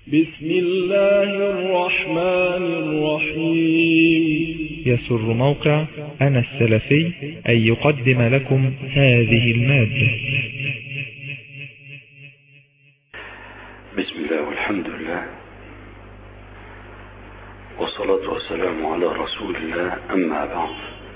بسم الله الرحمن الرحيم يسر موقع أنا السلفي أن يقدم لكم هذه المادة بسم الله والحمد لله والصلاة والسلام على رسول الله أما بعد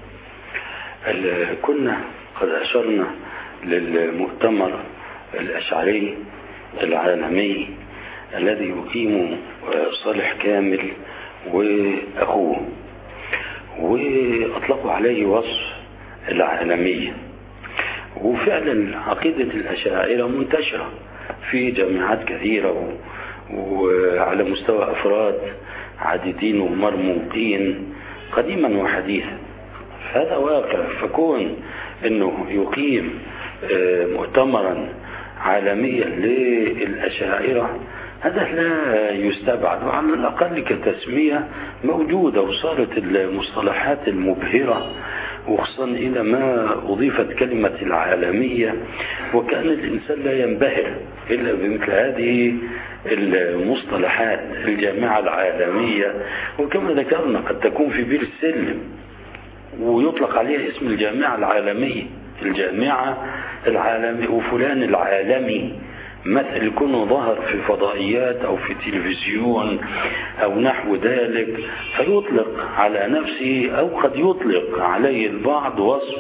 ال- كنا قد أشرنا للمؤتمر الأشعري العالمي الذي يقيم صالح كامل وأخوه وأطلقوا عليه وصف العالمية وفعلا عقيدة الأشاعرة منتشرة في جامعات كثيرة و- وعلى مستوى أفراد عديدين ومرموقين قديما وحديثا فهذا واقع فكون انه يقيم آه، مؤتمرا عالميا للأشاعرة هذا لا يستبعد وعلى الأقل كتسمية موجودة وصارت المصطلحات المبهرة وخصوصا إلى ما أضيفت كلمة العالمية وكان الإنسان لا ينبهر إلا بمثل هذه المصطلحات الجامعة العالمية وكما ذكرنا قد تكون في بير السلم ويطلق عليها اسم الجامعة العالمية الجامعة العالمية وفلان العالمي مثل يكون ظهر في فضائيات أو في تلفزيون أو نحو ذلك فيطلق على نفسه أو قد يطلق عليه البعض وصف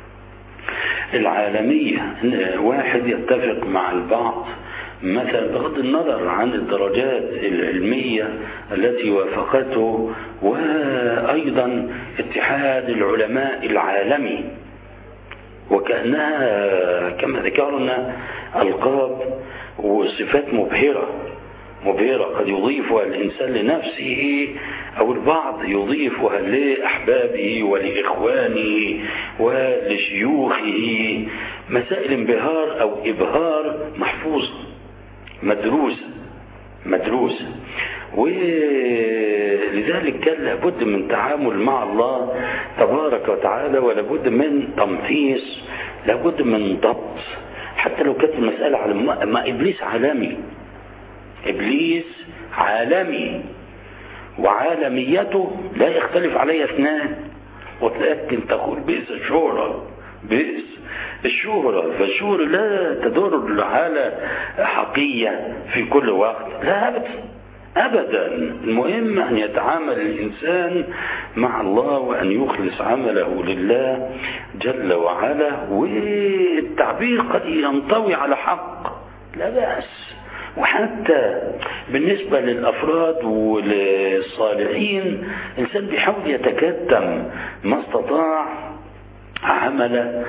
العالمية إن واحد يتفق مع البعض مثلا بغض النظر عن الدرجات العلمية التي وافقته وأيضا اتحاد العلماء العالمي وكأنها كما ذكرنا ألقاب وصفات مبهرة مبهرة قد يضيفها الإنسان لنفسه أو البعض يضيفها لأحبابه ولإخوانه ولشيوخه مسائل انبهار أو إبهار محفوظة مدروسة مدروسة ولذلك كان لابد من تعامل مع الله تبارك وتعالى ولابد من تمحيص لابد من ضبط حتى لو كانت المسألة على ما, ما إبليس عالمي إبليس عالمي وعالميته لا يختلف عليها اثنان ولكن تقول بئس الشهرة بئس الشهرة فالشهرة لا تدور على حقية في كل وقت لا أبدا أبدا المهم أن يتعامل الإنسان مع الله وأن يخلص عمله لله جل وعلا والتعبير قد ينطوي على حق لا بأس وحتى بالنسبة للأفراد وللصالحين الإنسان بيحاول يتكتم ما استطاع عمله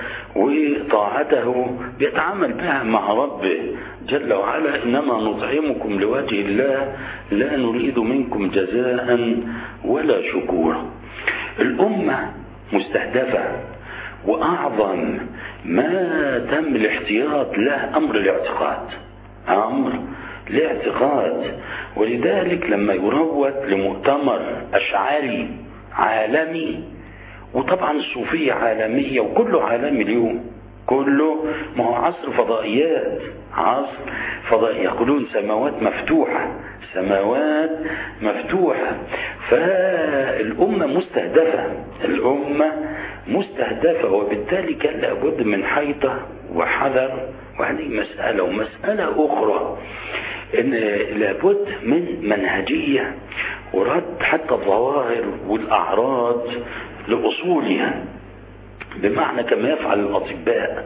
وطاعته بيتعامل بها مع ربه جل وعلا إنما نطعمكم لوجه الله لا نريد منكم جزاء ولا شكورا الأمة مستهدفة وأعظم ما تم الاحتياط له أمر الاعتقاد أمر الاعتقاد ولذلك لما يروت لمؤتمر أشعري عالمي وطبعا الصوفية عالمية وكله عالمي اليوم كله ما هو عصر فضائيات عصر فضائي يقولون سماوات مفتوحة سماوات مفتوحة فالأمة مستهدفة الأمة مستهدفة وبالتالي كان لابد من حيطة وحذر وهذه مسألة ومسألة أخرى إن لابد من منهجية ورد حتى الظواهر والأعراض لأصولها بمعنى كما يفعل الأطباء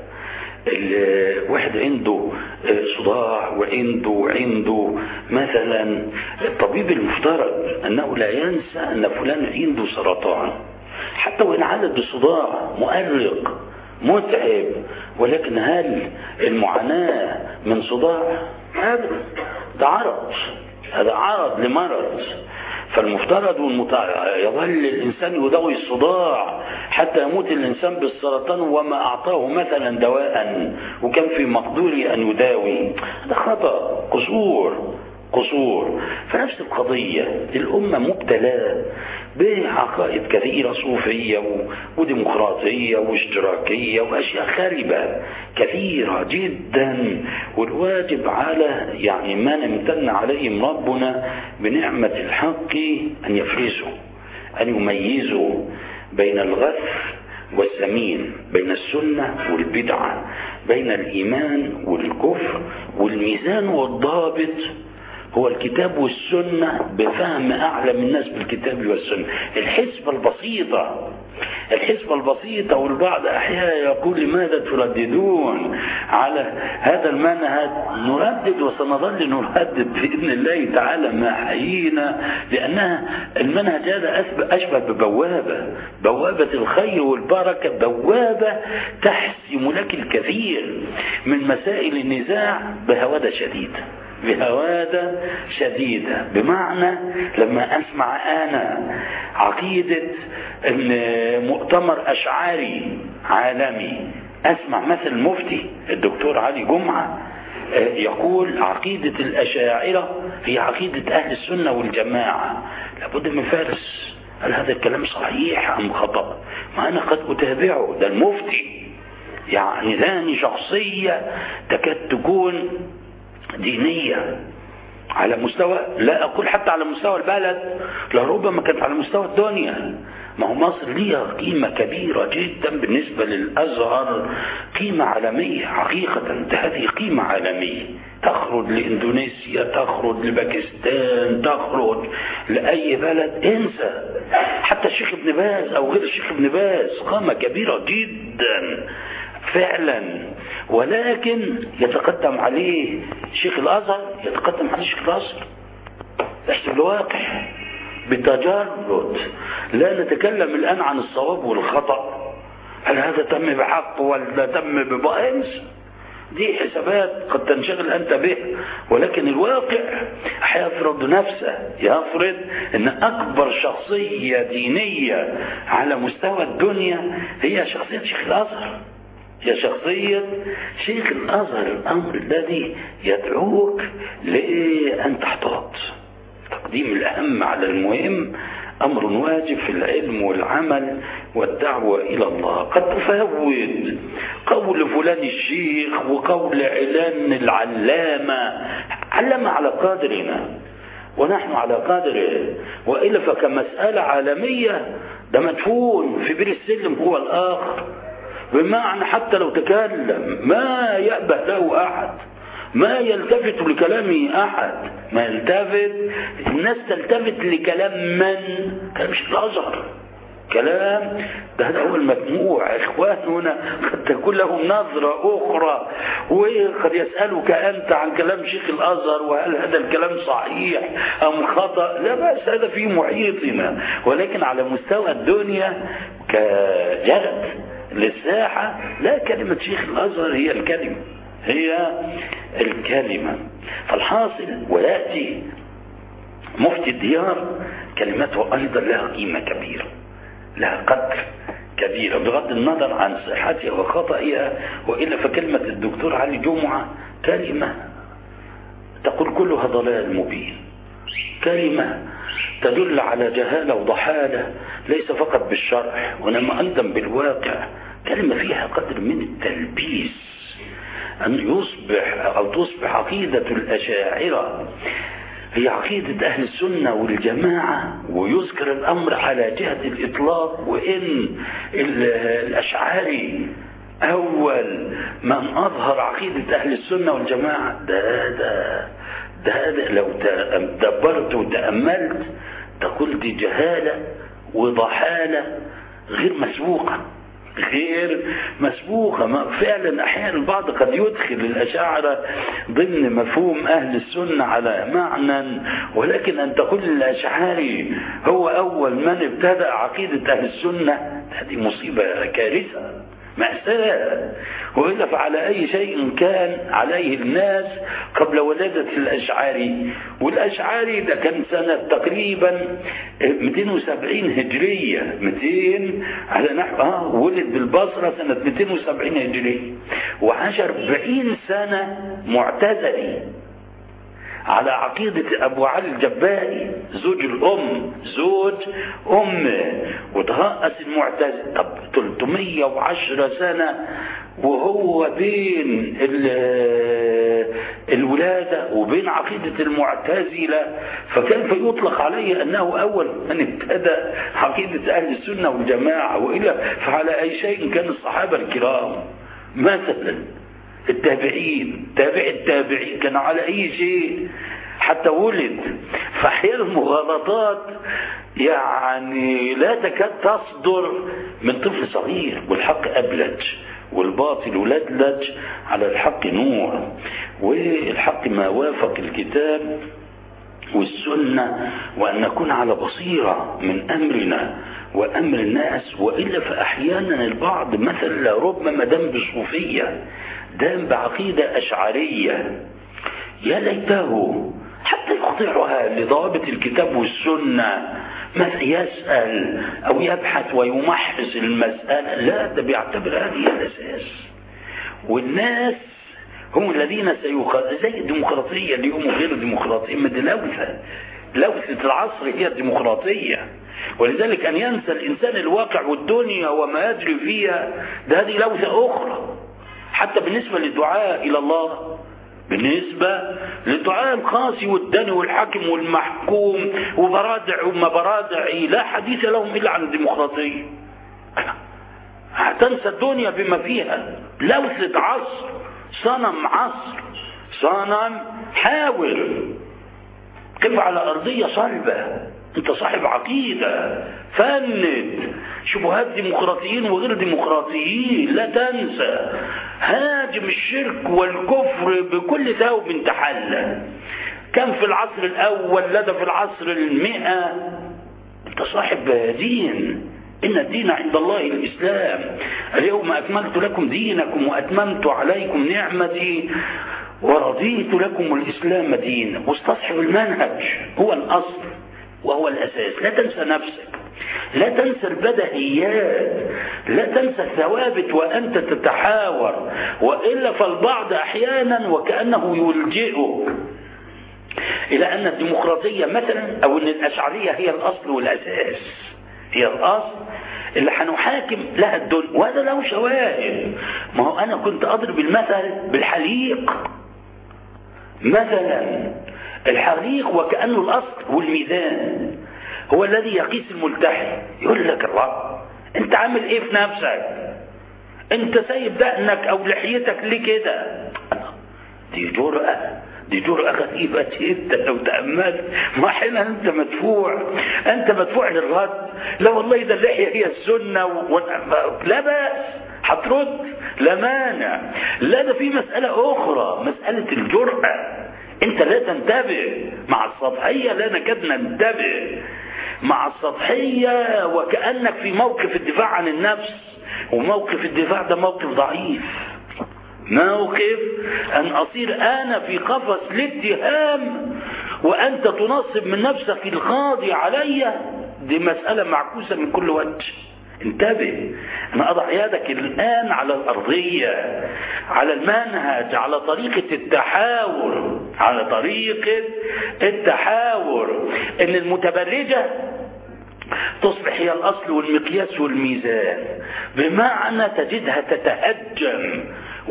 الواحد عنده صداع وعنده عنده مثلا الطبيب المفترض أنه لا ينسى أن فلان عنده سرطان حتى وإن عالج بصداع مؤرق متعب ولكن هل المعاناة من صداع هذا ده عرض هذا عرض لمرض فالمفترض والمتع... يظل الإنسان يداوي الصداع حتى يموت الإنسان بالسرطان وما أعطاه مثلا دواء وكان في مقدوره أن يداوي هذا خطأ قصور قصور فنفس القضية الأمة مبتلاة بعقائد كثيرة صوفية وديمقراطية واشتراكية وأشياء خاربة كثيرة جدا والواجب على يعني ما امتن عليهم ربنا بنعمة الحق أن يفرزوا أن يميزوا بين الغث والسمين بين السنة والبدعة بين الإيمان والكفر والميزان والضابط هو الكتاب والسنة بفهم أعلم الناس بالكتاب والسنة الحسبة البسيطة الحسبة البسيطة والبعض أحيانا يقول لماذا ترددون على هذا المنهج نردد وسنظل نردد بإذن الله تعالى ما حيينا لأنها المنهج هذا أشبه ببوابة بوابة الخير والبركة بوابة تحسم لك الكثير من مسائل النزاع بهوادة شديدة بهوادة شديدة بمعنى لما أسمع أنا عقيدة مؤتمر أشعاري عالمي أسمع مثل مفتي الدكتور علي جمعة يقول عقيدة الأشاعرة هي عقيدة أهل السنة والجماعة لابد من فارس هل هذا الكلام صحيح أم خطأ ما أنا قد أتابعه ده المفتي يعني ثاني شخصية تكاد تكون دينية على مستوى لا أقول حتى على مستوى البلد لربما كانت على مستوى الدنيا ما هو مصر ليها قيمة كبيرة جدا بالنسبة للأزهر قيمة عالمية حقيقة هذه قيمة عالمية تخرج لإندونيسيا تخرج لباكستان تخرج لأي بلد انسى حتى الشيخ ابن باز أو غير الشيخ ابن باز قامة كبيرة جدا فعلا ولكن يتقدم عليه شيخ الازهر يتقدم عليه شيخ الازهر احسب الواقع بتجرد لا نتكلم الان عن الصواب والخطا هل هذا تم بحق ولا تم ببائنس دي حسابات قد تنشغل أنت به ولكن الواقع هيفرض نفسه يفرض أن أكبر شخصية دينية على مستوى الدنيا هي شخصية شيخ الأزهر هي شخصية شيخ الأزهر الأمر الذي يدعوك لأن تحتاط تقديم الأهم على المهم أمر واجب في العلم والعمل والدعوة إلى الله قد تفوت قول فلان الشيخ وقول علان العلامة علم على قدرنا ونحن على قدره وإلا فكمسألة عالمية ده مدفون في بير السلم هو الآخر بمعنى حتى لو تكلم ما يأبه له أحد ما يلتفت لكلامه أحد ما يلتفت الناس تلتفت لكلام من كلام مش الأزهر كلام ده هذا هو المجموع إخواننا قد تكون لهم نظرة أخرى وقد يسألك أنت عن كلام شيخ الأزهر وهل هذا الكلام صحيح أم خطأ لا بأس هذا في محيطنا ولكن على مستوى الدنيا كجرد للساحة لا كلمة شيخ الأزهر هي الكلمة هي الكلمة فالحاصل ويأتي مفتي الديار كلمته أيضا لها قيمة كبيرة لها قدر كبيرة بغض النظر عن صحتها وخطئها وإلا فكلمة الدكتور علي جمعة كلمة تقول كلها ضلال مبين كلمة تدل على جهالة وضحالة ليس فقط بالشرح وإنما أيضا بالواقع كلمة فيها قدر من التلبيس أن يصبح أو تصبح عقيدة الأشاعرة هي عقيدة أهل السنة والجماعة ويذكر الأمر على جهة الإطلاق وإن الأشعاري أول من أظهر عقيدة أهل السنة والجماعة ده ده ده, ده لو دبرت وتأملت تقول دي جهالة وضحالة غير مسبوقة غير مسبوقة ما فعلا أحيانا البعض قد يدخل الأشاعرة ضمن مفهوم أهل السنة على معنى ولكن أن تقول الأشعاري هو أول من ابتدأ عقيدة أهل السنة هذه مصيبة كارثة مأساة وإلا فعلى أي شيء كان عليه الناس قبل ولادة الأشعاري والأشعاري ده كان سنة تقريبا 270 هجرية 200 على نحو آه ولد بالبصرة سنة 270 هجرية وعاش 40 سنة معتزلي على عقيدة أبو علي الجبائي زوج الأم زوج أمه وترأس المعتزلة طب 310 سنة وهو بين الولادة وبين عقيدة المعتزلة فكيف يطلق عليه أنه أول من ابتدى عقيدة أهل السنة والجماعة وإلا فعلى أي شيء كان الصحابة الكرام مثلا التابعين تابع التابعين كانوا على أي شيء حتى ولد فأحيانا المغالطات يعني لا تكاد تصدر من طفل صغير والحق أبلج والباطل لدلج على الحق نور والحق ما وافق الكتاب والسنة وأن نكون على بصيرة من أمرنا وأمر الناس وإلا فأحيانا البعض مثلا ربما دم بصوفية دام بعقيدة أشعرية يا ليته حتى يخضعها لضوابط الكتاب والسنة يسأل أو يبحث ويمحص المسألة لا ده بيعتبر هذه الأساس والناس هم الذين سيخ... زي الديمقراطية اليوم وغير الديمقراطية ما دي لوثة لوثة العصر هي الديمقراطية ولذلك أن ينسى الإنسان الواقع والدنيا وما يجري فيها ده هذه لوثة أخرى حتى بالنسبة للدعاء إلى الله بالنسبة للدعاء القاسي والدني والحاكم والمحكوم وبرادع وما برادع لا حديث لهم إلا عن الديمقراطية هتنسى الدنيا بما فيها لوثة عصر صنم عصر صنم حاول قف على أرضية صلبة انت صاحب عقيدة فند شبهات ديمقراطيين وغير ديمقراطيين لا تنسى هاجم الشرك والكفر بكل ثوب تحلى كان في العصر الأول لدى في العصر المئة انت صاحب دين إن الدين عند الله الإسلام اليوم أكملت لكم دينكم وأتممت عليكم نعمتي ورضيت لكم الإسلام دينا واستصحب المنهج هو الأصل وهو الأساس لا تنسى نفسك لا تنسى البدهيات لا تنسى الثوابت وأنت تتحاور وإلا فالبعض أحيانا وكأنه يلجئك إلى أن الديمقراطية مثلا أو أن الأشعرية هي الأصل والأساس هي الأصل اللي هنحاكم لها الدنيا وهذا له شواهد ما هو أنا كنت أضرب المثل بالحليق مثلا الحريق وكأنه الأصل والميزان هو الذي يقيس الملتحي يقول لك الله انت عامل ايه في نفسك انت سايب دقنك او لحيتك ليه كده دي جرأة دي جرأة غريبة جدا لو تأملت ما حين أنت مدفوع أنت مدفوع للرد لا والله ده اللحية هي السنة و... لا بأس هترد لا مانع لا ده في مسألة أخرى مسألة الجرأة أنت لا تنتبه مع السطحية لا نكاد ننتبه مع السطحية وكأنك في موقف الدفاع عن النفس وموقف الدفاع ده موقف ضعيف موقف أن أصير أنا في قفص الاتهام وأنت تنصب من نفسك القاضي علي دي مسألة معكوسة من كل وجه انتبه أنا أضع يدك الآن على الأرضية على المنهج على طريقة التحاور على طريقة التحاور إن المتبرجة تصبح هي الأصل والمقياس والميزان بمعنى تجدها تتهجم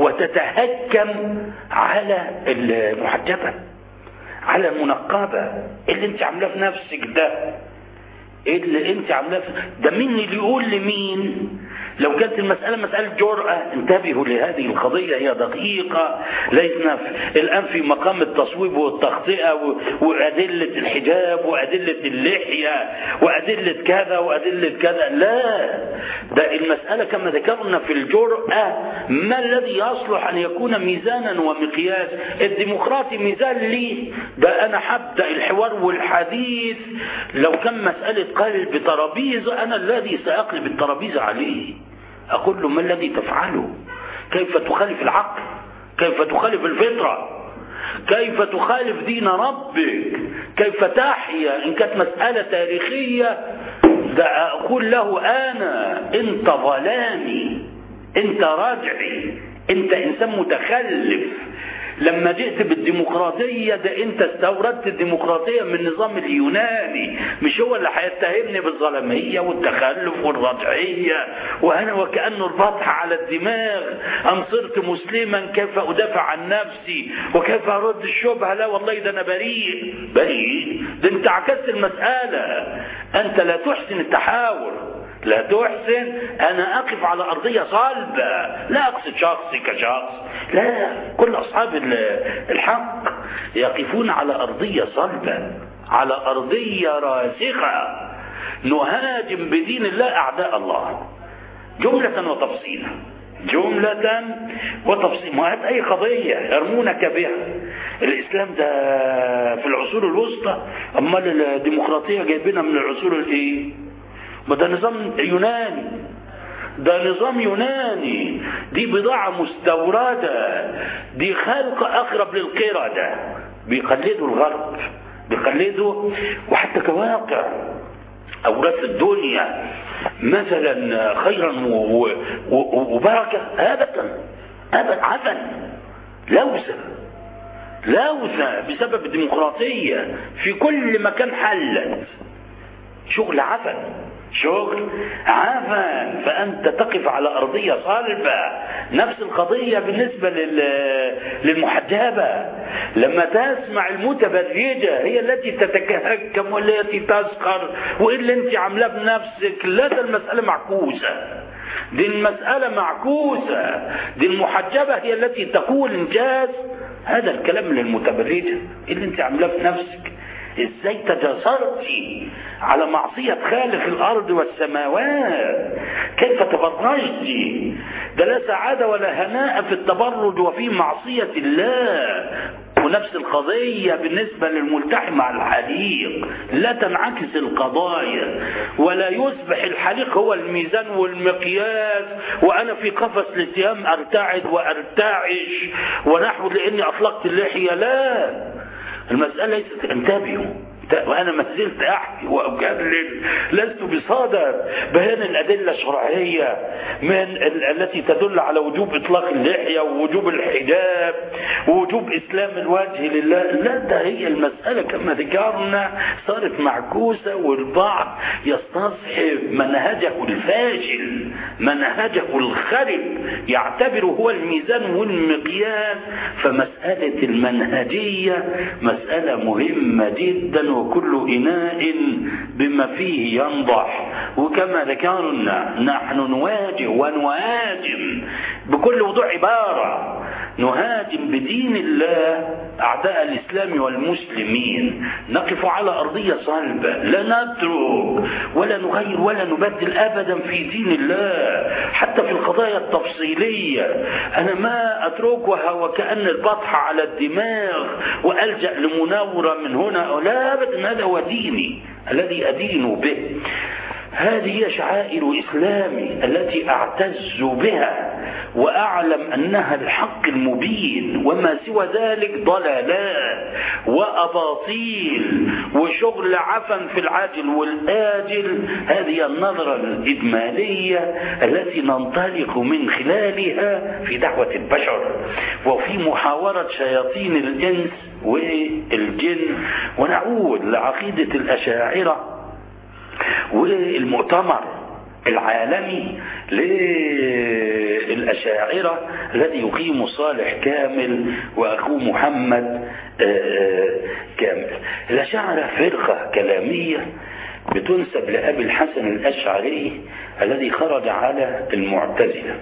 وتتهكم على المحجبة على المنقبة اللي انت عاملاه في نفسك ده اللي انت عاملاه ده مين اللي يقول لمين لو كانت المسألة مسألة جرأة انتبهوا لهذه القضية هي دقيقة ليسنا الآن في مقام التصويب والتخطئة وأدلة الحجاب وأدلة اللحية وأدلة كذا وأدلة كذا لا ده المسألة كما ذكرنا في الجرأة ما الذي يصلح أن يكون ميزانا ومقياس الديمقراطي ميزان لي ده أنا حبدأ الحوار والحديث لو كان مسألة قلب ترابيزة أنا الذي سأقلب الترابيزة عليه أقول له ما الذي تفعله كيف تخالف العقل كيف تخالف الفطرة كيف تخالف دين ربك كيف تحيا إن كانت مسألة تاريخية ده أقول له أنا أنت ظلامي أنت راجعي أنت إنسان متخلف لما جئت بالديمقراطية ده انت استوردت الديمقراطية من النظام اليوناني مش هو اللي هيتهمني بالظلمية والتخلف والرجعية وانا وكأنه البطح على الدماغ ام صرت مسلما كيف ادافع عن نفسي وكيف ارد الشبهة لا والله ده انا بريء بريء ده انت عكست المسألة انت لا تحسن التحاور لا تحسن أنا أقف على أرضية صلبة لا أقصد شخصي كشخص لا كل أصحاب الحق يقفون على أرضية صلبة على أرضية راسخة نهاجم بدين الله أعداء الله جملة وتفصيلا جملة وتفصيل ما أي قضية يرمونك بها الإسلام ده في العصور الوسطى أمال الديمقراطية جايبينها من العصور الإيه ما ده نظام يوناني ده نظام يوناني دي بضاعة مستوردة دي خلق أقرب للقردة بيقلدوا الغرب بيقلدوا وحتى كواقع أورث الدنيا مثلا خيرا وبركة أبدا أبدا عفن لوثة لوثة بسبب الديمقراطية في كل مكان حلت شغل عفن شغل عفن فأنت تقف على أرضية صلبة نفس القضية بالنسبة للمحجبة لما تسمع المتبرجة هي التي تتكهكم والتي تسخر وإيه اللي انت عاملاه بنفسك لا ده المسألة معكوسة دي المسألة معكوسة دي المحجبة هي التي تقول إنجاز هذا الكلام للمتبرجة إيه اللي انت عاملاه بنفسك ازاي تجاسرتي على معصية خالق الارض والسماوات كيف تبرجتي ده لا سعادة ولا هناء في التبرج وفي معصية الله ونفس القضية بالنسبة للملتحم مع الحليق لا تنعكس القضايا ولا يصبح الحليق هو الميزان والمقياس وأنا في قفص الاتهام أرتعد وأرتعش ونحو لأني أطلقت اللحية لا المسألة ليست انتبهوا وأنا ما زلت أحكي وأجلل لست بصدد بيان الأدلة الشرعية من التي تدل على وجوب إطلاق اللحية ووجوب الحجاب ووجوب إسلام الوجه لله لا ده هي المسألة كما ذكرنا صارت معكوسة والبعض يستصحب منهجه الفاشل منهجه الخرب يعتبره هو الميزان والمقياس فمسألة المنهجية مسألة مهمة جدا وكل إناء بما فيه ينضح وكما ذكرنا نحن نواجه ونهاجم بكل وضوح عبارة نهاجم بدين الله أعداء الإسلام والمسلمين نقف على أرضية صلبة لا نترك ولا نغير ولا نبدل أبدا في دين الله حتى في القضايا التفصيلية أنا ما أتركها وكأن البطح على الدماغ وألجأ لمناورة من هنا لا أبدا هذا هو ديني الذي أدين به هذه هي شعائر إسلامي التي أعتز بها وأعلم أنها الحق المبين وما سوى ذلك ضلالات وأباطيل وشغل عفن في العاجل والآجل هذه النظرة الإجمالية التي ننطلق من خلالها في دعوة البشر وفي محاورة شياطين الإنس والجن ونعود لعقيدة الأشاعرة والمؤتمر العالمي للأشاعرة الذي يقيم صالح كامل وأخوه محمد كامل الأشاعرة فرقة كلامية بتنسب لأبي الحسن الأشعري الذي خرج على المعتزلة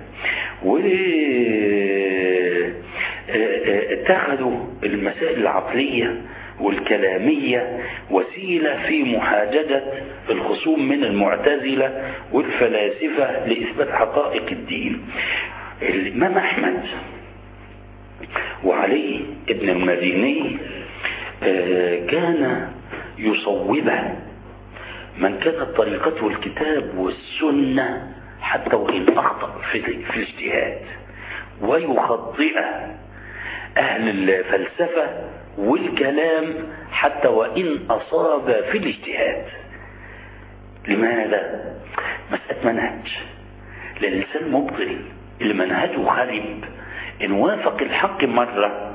اتخذوا المسائل العقلية والكلامية وسيلة في محاججة الخصوم من المعتزلة والفلاسفة لإثبات حقائق الدين الإمام أحمد وعلي ابن المديني كان يصوبه من كانت طريقته الكتاب والسنة حتى وإن أخطأ في, في الاجتهاد ويخطئه أهل الفلسفة والكلام حتى وإن أصاب في الاجتهاد لماذا؟ مسألة منهج للإنسان مبطل اللي منهجه خرب إن وافق الحق مرة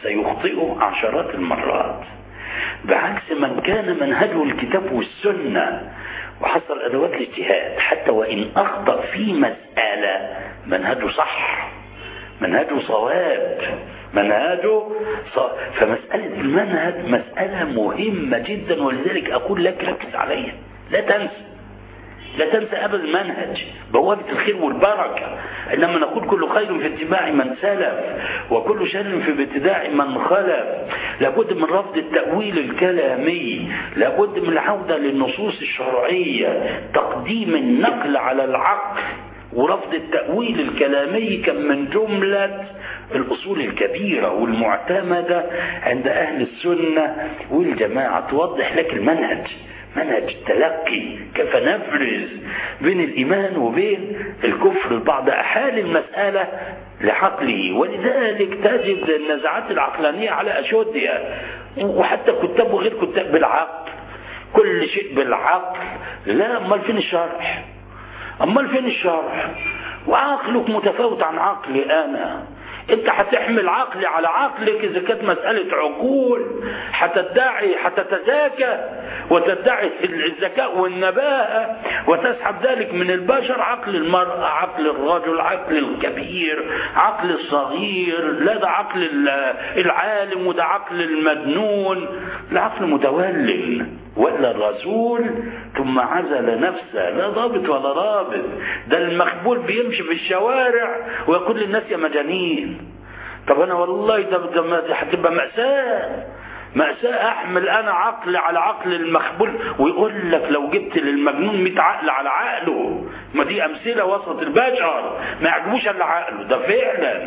سيخطئه عشرات المرات بعكس من كان منهجه الكتاب والسنة وحصل أدوات الاجتهاد حتى وإن أخطأ في مسألة منهجه صح منهجه صواب منهجه صواب فمسألة المنهج مسألة مهمة جدا ولذلك أقول لك ركز عليها لا تنسى لا تنسى أبدا المنهج بوابة الخير والبركة إنما نقول كل خير في اتباع من سلف وكل شر في ابتداع من خلف لابد من رفض التأويل الكلامي لابد من العودة للنصوص الشرعية تقديم النقل على العقل ورفض التأويل الكلامي كان من جملة الأصول الكبيرة والمعتمدة عند أهل السنة والجماعة توضح لك المنهج منهج التلقي كيف نفرز بين الإيمان وبين الكفر البعض أحال المسألة لعقله ولذلك تجد النزعات العقلانية على أشدها وحتى كتاب وغير كتاب بالعقل كل شيء بالعقل لا أمال فين الشرح أمال فين الشرح وعقلك متفاوت عن عقلي أنا انت هتحمل عقلي على عقلك اذا كانت مسألة عقول هتدعي هتتزاكى وتدعي الذكاء والنباهة وتسحب ذلك من البشر عقل المرأة عقل الرجل عقل الكبير عقل الصغير لا ده عقل العالم وده عقل المجنون العقل متولل ولا الرسول ثم عزل نفسه لا ضابط ولا رابط ده المخبول بيمشي في الشوارع ويقول للناس يا مجانين طب انا والله ده, ده هتبقى مأساة مأساة احمل انا عقل على عقل المخبول ويقول لك لو جبت للمجنون 100 عقل على عقله ما دي امثلة وسط البشر ما يعجبوش الا عقله ده فعلا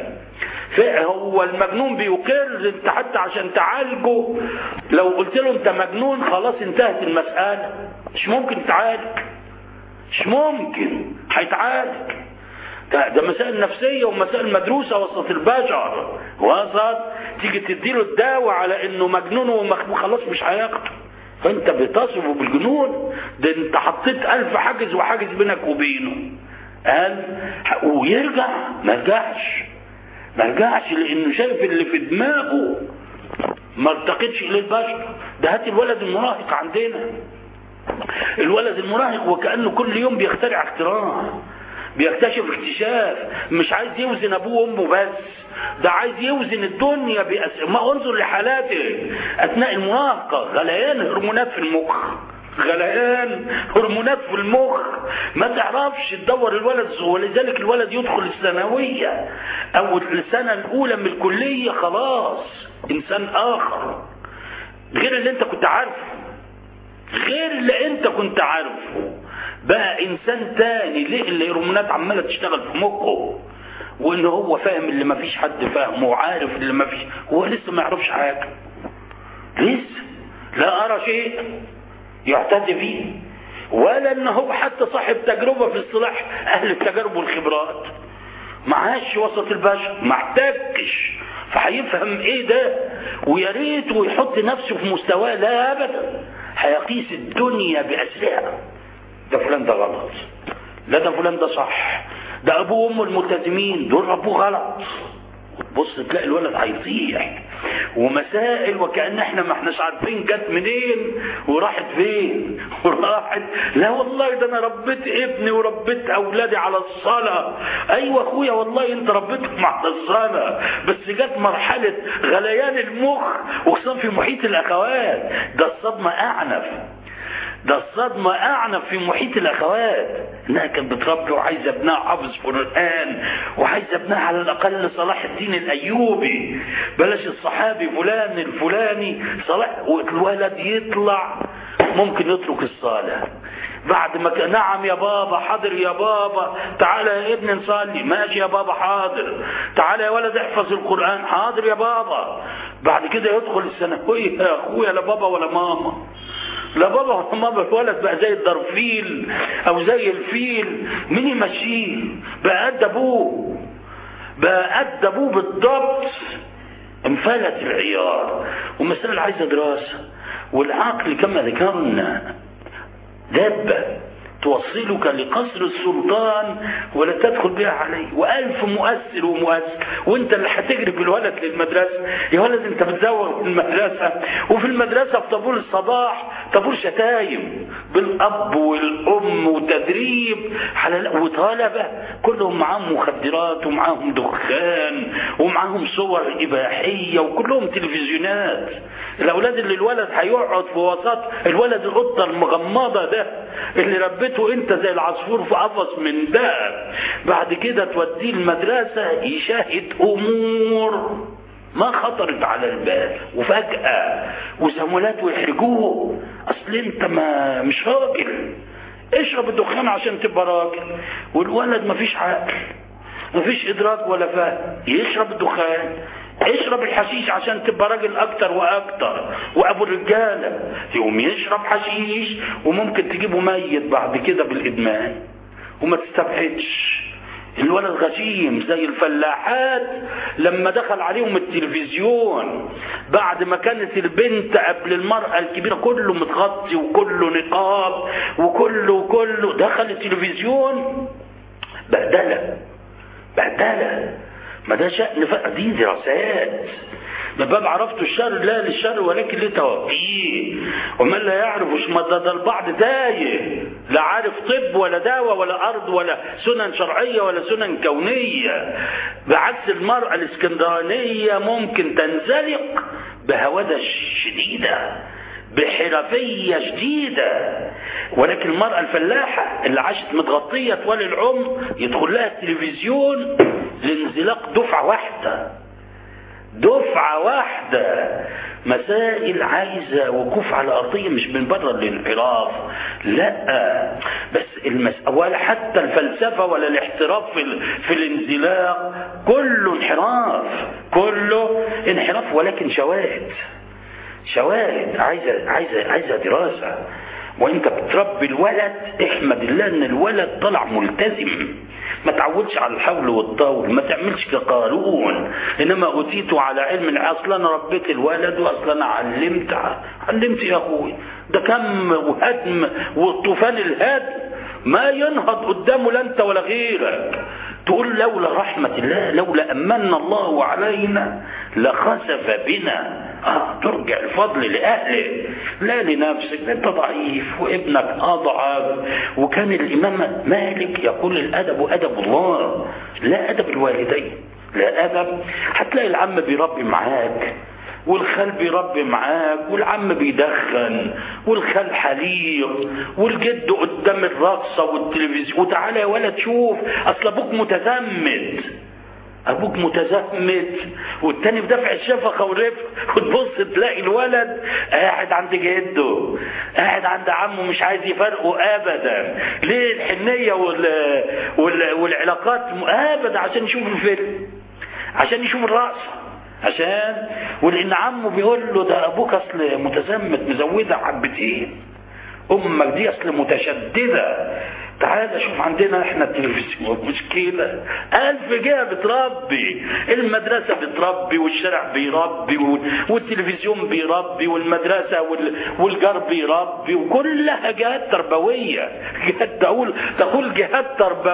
هو المجنون بيقر انت حتى عشان تعالجه لو قلت له انت مجنون خلاص انتهت المسألة مش ممكن تعالج مش ممكن هيتعالج ده, ده مسائل نفسية ومسائل مدروسة وسط البشر وسط تيجي تديله الدواء على انه مجنون ومخبوق خلاص مش هياخده فانت بتصفه بالجنون ده انت حطيت الف حاجز وحاجز بينك وبينه قال ويرجع ما رجعش ما رجعش لانه شايف اللي في دماغه ما ارتقتش الى البشر ده هات الولد المراهق عندنا الولد المراهق وكانه كل يوم بيخترع اختراع بيكتشف اكتشاف مش عايز يوزن ابوه وامه بس ده عايز يوزن الدنيا بأس... ما انظر لحالاته اثناء المراهقه غليان هرمونات في المخ غليان هرمونات في المخ ما تعرفش تدور الولد ولذلك الولد يدخل الثانوية او السنة الاولى من الكلية خلاص انسان اخر غير اللي انت كنت عارفه غير اللي انت كنت عارفه بقى انسان تاني ليه اللي الهرمونات عمالة تشتغل في مخه وان هو فاهم اللي ما فيش حد فاهمه وعارف اللي ما فيش هو لسه ما يعرفش حاجة لسه لا ارى شيء يعتد فيه ولا ان هو حتى صاحب تجربة في اصطلاح اهل التجارب والخبرات معاش وسط البشر ما احتاجش فهيفهم ايه ده ويا ريت ويحط نفسه في مستواه لا ابدا هيقيس الدنيا باسرها ده فلان ده غلط لا ده فلان ده صح ده ابوه وامه الملتزمين دول ابوه غلط بص تلاقي الولد هيطيح ومسائل وكأن احنا ما احناش عارفين جت منين وراحت فين وراحت لا والله ده انا ربيت ابني وربيت اولادي على الصلاة ايوه اخويا والله انت ربيتهم على الصلاة بس جت مرحلة غليان المخ وخصوصا في محيط الاخوات ده الصدمة اعنف ده الصدمة أعنف في محيط الأخوات إنها كانت بتربي وعايزة ابنها حافظ قرآن وعايزة ابنها على الأقل صلاح الدين الأيوبي بلاش الصحابي فلان الفلاني صلاح والولد يطلع ممكن يترك الصلاة بعد ما ك... نعم يا بابا حاضر يا بابا تعالى يا ابني نصلي ماشي يا بابا حاضر تعالى يا ولد احفظ القرآن حاضر يا بابا بعد كده يدخل الثانوية يا اخويا لا بابا ولا ماما لا بابا ولا ماما الولد بقى زي الدرفيل او زي الفيل مين يمشيه بقى قد ابوه بقى قد ابوه بالضبط انفلت العيار والمسألة عايزة دراسة والعقل كما ذكرنا دابة توصلك لقصر السلطان ولا تدخل بها عليه وألف مؤثر ومؤثر وانت اللي هتجري بالولد للمدرسة يا ولد انت بتزوغ في المدرسة وفي المدرسة في طابور الصباح طابور شتايم بالأب والأم وتدريب على وطلبة كلهم معاهم مخدرات ومعاهم دخان ومعاهم صور إباحية وكلهم تلفزيونات الأولاد اللي الولد هيقعد في وسط الولد القطة المغمضة ده اللي ربيته انت زي العصفور في قفص من ده بعد كده توديه المدرسة يشاهد أمور ما خطرت على البال وفجأة وزملاته يحرجوه أصل أنت ما مش راجل اشرب الدخان عشان تبقى راجل والولد ما فيش عقل ما فيش إدراك ولا فهم يشرب الدخان اشرب الحشيش عشان تبقى راجل اكتر واكتر وابو الرجاله يقوم يشرب حشيش وممكن تجيبه ميت بعد كده بالادمان وما تستبعدش الولد غشيم زي الفلاحات لما دخل عليهم التلفزيون بعد ما كانت البنت قبل المرأة الكبيرة كله متغطي وكله نقاب وكله كله دخل التلفزيون بهدلة بهدلة ما ده شأن دي دراسات ما باب عرفت الشر لا للشر ولكن لتوقيه ومن لا يعرف ما ده, ده البعض تايه لا عارف طب ولا دواء ولا أرض ولا سنن شرعية ولا سنن كونية بعكس المرأة الاسكندرانية ممكن تنزلق بهودة شديدة بحرفية شديدة ولكن المرأة الفلاحة اللي عاشت متغطية طوال العمر يدخل لها التلفزيون لانزلاق دفعة واحدة دفعة واحدة مسائل عايزة وقوف على أرضية مش من بره الانحراف لا بس المس... ولا حتى الفلسفة ولا الاحتراف في, ال... في الانزلاق كله انحراف كله انحراف ولكن شواهد شواهد عايزة عايزة عايزة دراسة وانت بتربي الولد احمد الله ان الولد طلع ملتزم ما تعودش على الحول والطول ما تعملش كقارون انما اوتيته على علم اصلا انا ربيت الولد واصلا انا علمت علمت يا اخوي ده كم وهدم والطوفان الهدم ما ينهض قدامه لا انت ولا غيرك تقول لولا رحمة الله لولا أمن الله علينا لخسف بنا آه ترجع الفضل لأهله لا لنفسك أنت ضعيف وابنك أضعف وكان الإمام مالك يقول الأدب أدب الله لا أدب الوالدين لا أدب هتلاقي العم بيربي معاك والخال بيربي معاك والعم بيدخن والخال حليق والجد قدام الرقصة والتلفزيون وتعالى يا ولد شوف اصل ابوك متزمت ابوك متزمت والتاني في دفع الشفقه والرفق وتبص تلاقي الولد قاعد عند جده قاعد عند عمه مش عايز يفرقه ابدا ليه الحنيه وال... وال... والعلاقات ابدا عشان يشوف الفيلم عشان يشوف الرقصه عشان ولان عمه بيقول له ده ابوك اصل متزمت مزوده حبتين امك دي اصل متشدده تعال شوف عندنا احنا التلفزيون مشكلة ألف جهة بتربي المدرسة بتربي والشارع بيربي والتلفزيون بيربي والمدرسة والجار بيربي وكلها جهات تربوية جهات تقول تقول جهات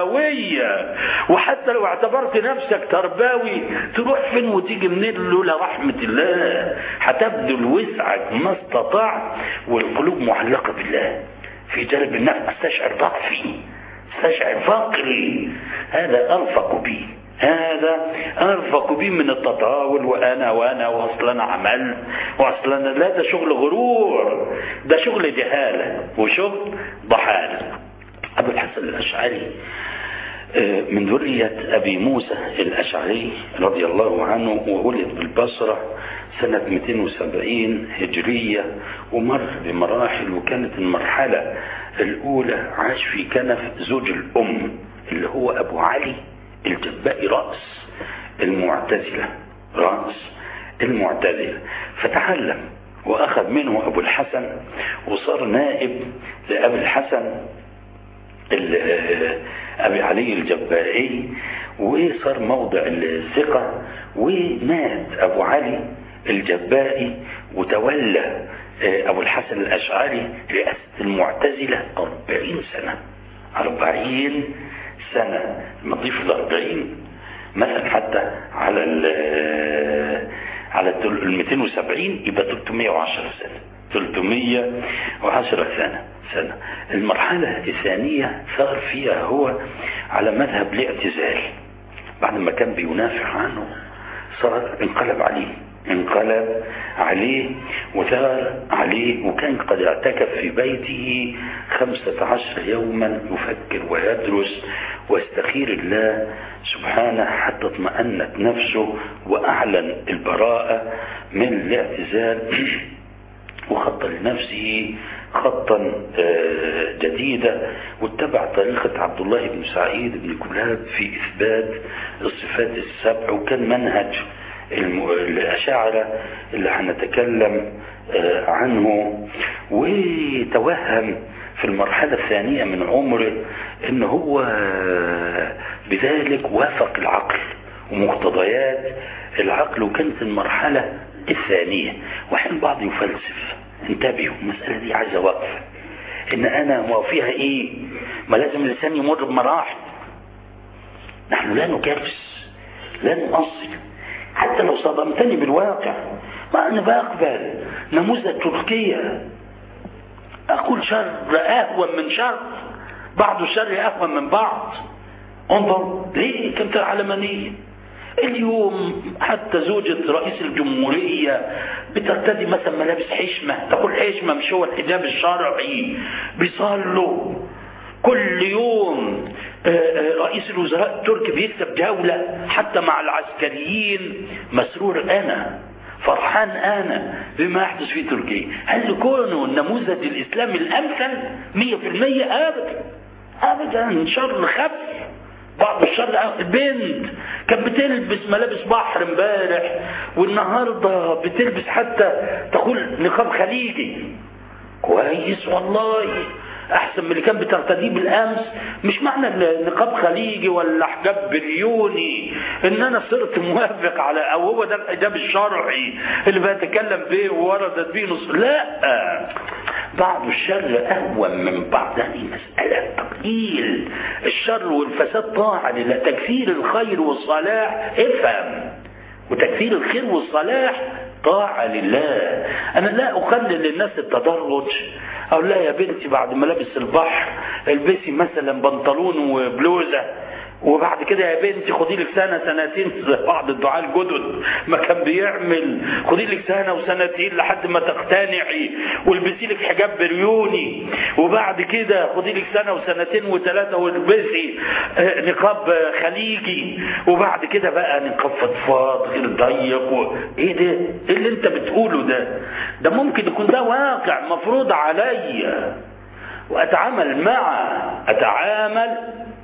تربوية وحتى لو اعتبرت نفسك تربوي تروح فين وتيجي منين لولا رحمة الله هتبذل وسعك ما استطعت والقلوب معلقة بالله في جلب النفس استشعر ضعفي استشعر فقري هذا أرفق بي هذا أرفق بي من التطاول وأنا وأنا وأصلا أنا عملت وأصلا لا ده شغل غرور ده شغل جهالة وشغل ضحالة أبو الحسن الأشعري من ذرية أبي موسى الأشعري رضي الله عنه وولد بالبصرة سنة 270 هجرية ومر بمراحل وكانت المرحلة الأولى عاش في كنف زوج الأم اللي هو أبو علي الجبائي رأس المعتزلة رأس المعتزلة فتعلم وأخذ منه أبو الحسن وصار نائب لأبي الحسن أبي علي الجبائي وصار موضع الثقة ومات أبو علي الجبائي وتولى أبو الحسن الأشعري رئاسة المعتزلة أربعين سنة أربعين سنة لما تضيف الأربعين مثلا حتى على ال على ال 270 يبقى 310 سنة 310 سنة سنة المرحلة الثانية صار فيها هو على مذهب الاعتزال بعد ما كان بينافع عنه صار انقلب عليه انقلب عليه وثار عليه وكان قد اعتكف في بيته خمسة عشر يوما يفكر ويدرس ويستخير الله سبحانه حتى اطمأنت نفسه وأعلن البراءة من الاعتزال وخط لنفسه خطا جديدا واتبع طريقة عبد الله بن سعيد بن كلاب في إثبات الصفات السبع وكان منهج الأشاعرة اللي هنتكلم عنه وتوهم في المرحلة الثانية من عمره ان هو بذلك وافق العقل ومقتضيات العقل وكانت المرحلة الثانية وحين بعض يفلسف انتبهوا المسألة دي عايزة وقفة ان انا ما فيها ايه ما لازم الانسان يمر بمراحل نحن لا نكرس لا نؤصل حتى لو صدمتني بالواقع ما انا بقبل نموذج تركيا اقول شر اهون من شر بعض الشر اهون من بعض انظر ليه كانت العلمانيه اليوم حتى زوجة رئيس الجمهورية بترتدي مثلا ملابس حشمة تقول حشمة مش هو الحجاب الشرعي بيصلوا كل يوم رئيس الوزراء التركي بيكسب جولة حتى مع العسكريين مسرور أنا فرحان أنا بما يحدث في تركيا هل يكون النموذج الإسلامي الأمثل مية في المية أبدا أبدا شر خف بعض الشر بنت كانت بتلبس ملابس بحر امبارح والنهارده بتلبس حتى تقول نقاب خليجي كويس والله احسن من اللي كان بترتديه بالامس مش معنى نقاب خليجي ولا حجاب بريوني ان انا صرت موافق على او هو ده الحجاب الشرعي اللي بتكلم به ووردت به نص لا بعض الشر اهون من بعض هذه مساله تقليل الشر والفساد طاعه لله تكثير الخير والصلاح افهم وتكثير الخير والصلاح طاعة لله أنا لا أخلل للناس التدرج أقول لا يا بنتي بعد ملابس البحر البسي مثلا بنطلون وبلوزة وبعد كده يا بنتي خدي لك سنه سنتين بعض الدعاء الجدد ما كان بيعمل خدي لك سنه وسنتين لحد ما تقتنعي والبسي لك حجاب بريوني وبعد كده خدي لك سنه وسنتين وثلاثه والبسي نقاب خليجي وبعد كده بقى نقاب فضفاض غير ضيق و... ايه ده؟ ايه اللي انت بتقوله ده؟ ده ممكن يكون ده واقع مفروض عليا واتعامل معه اتعامل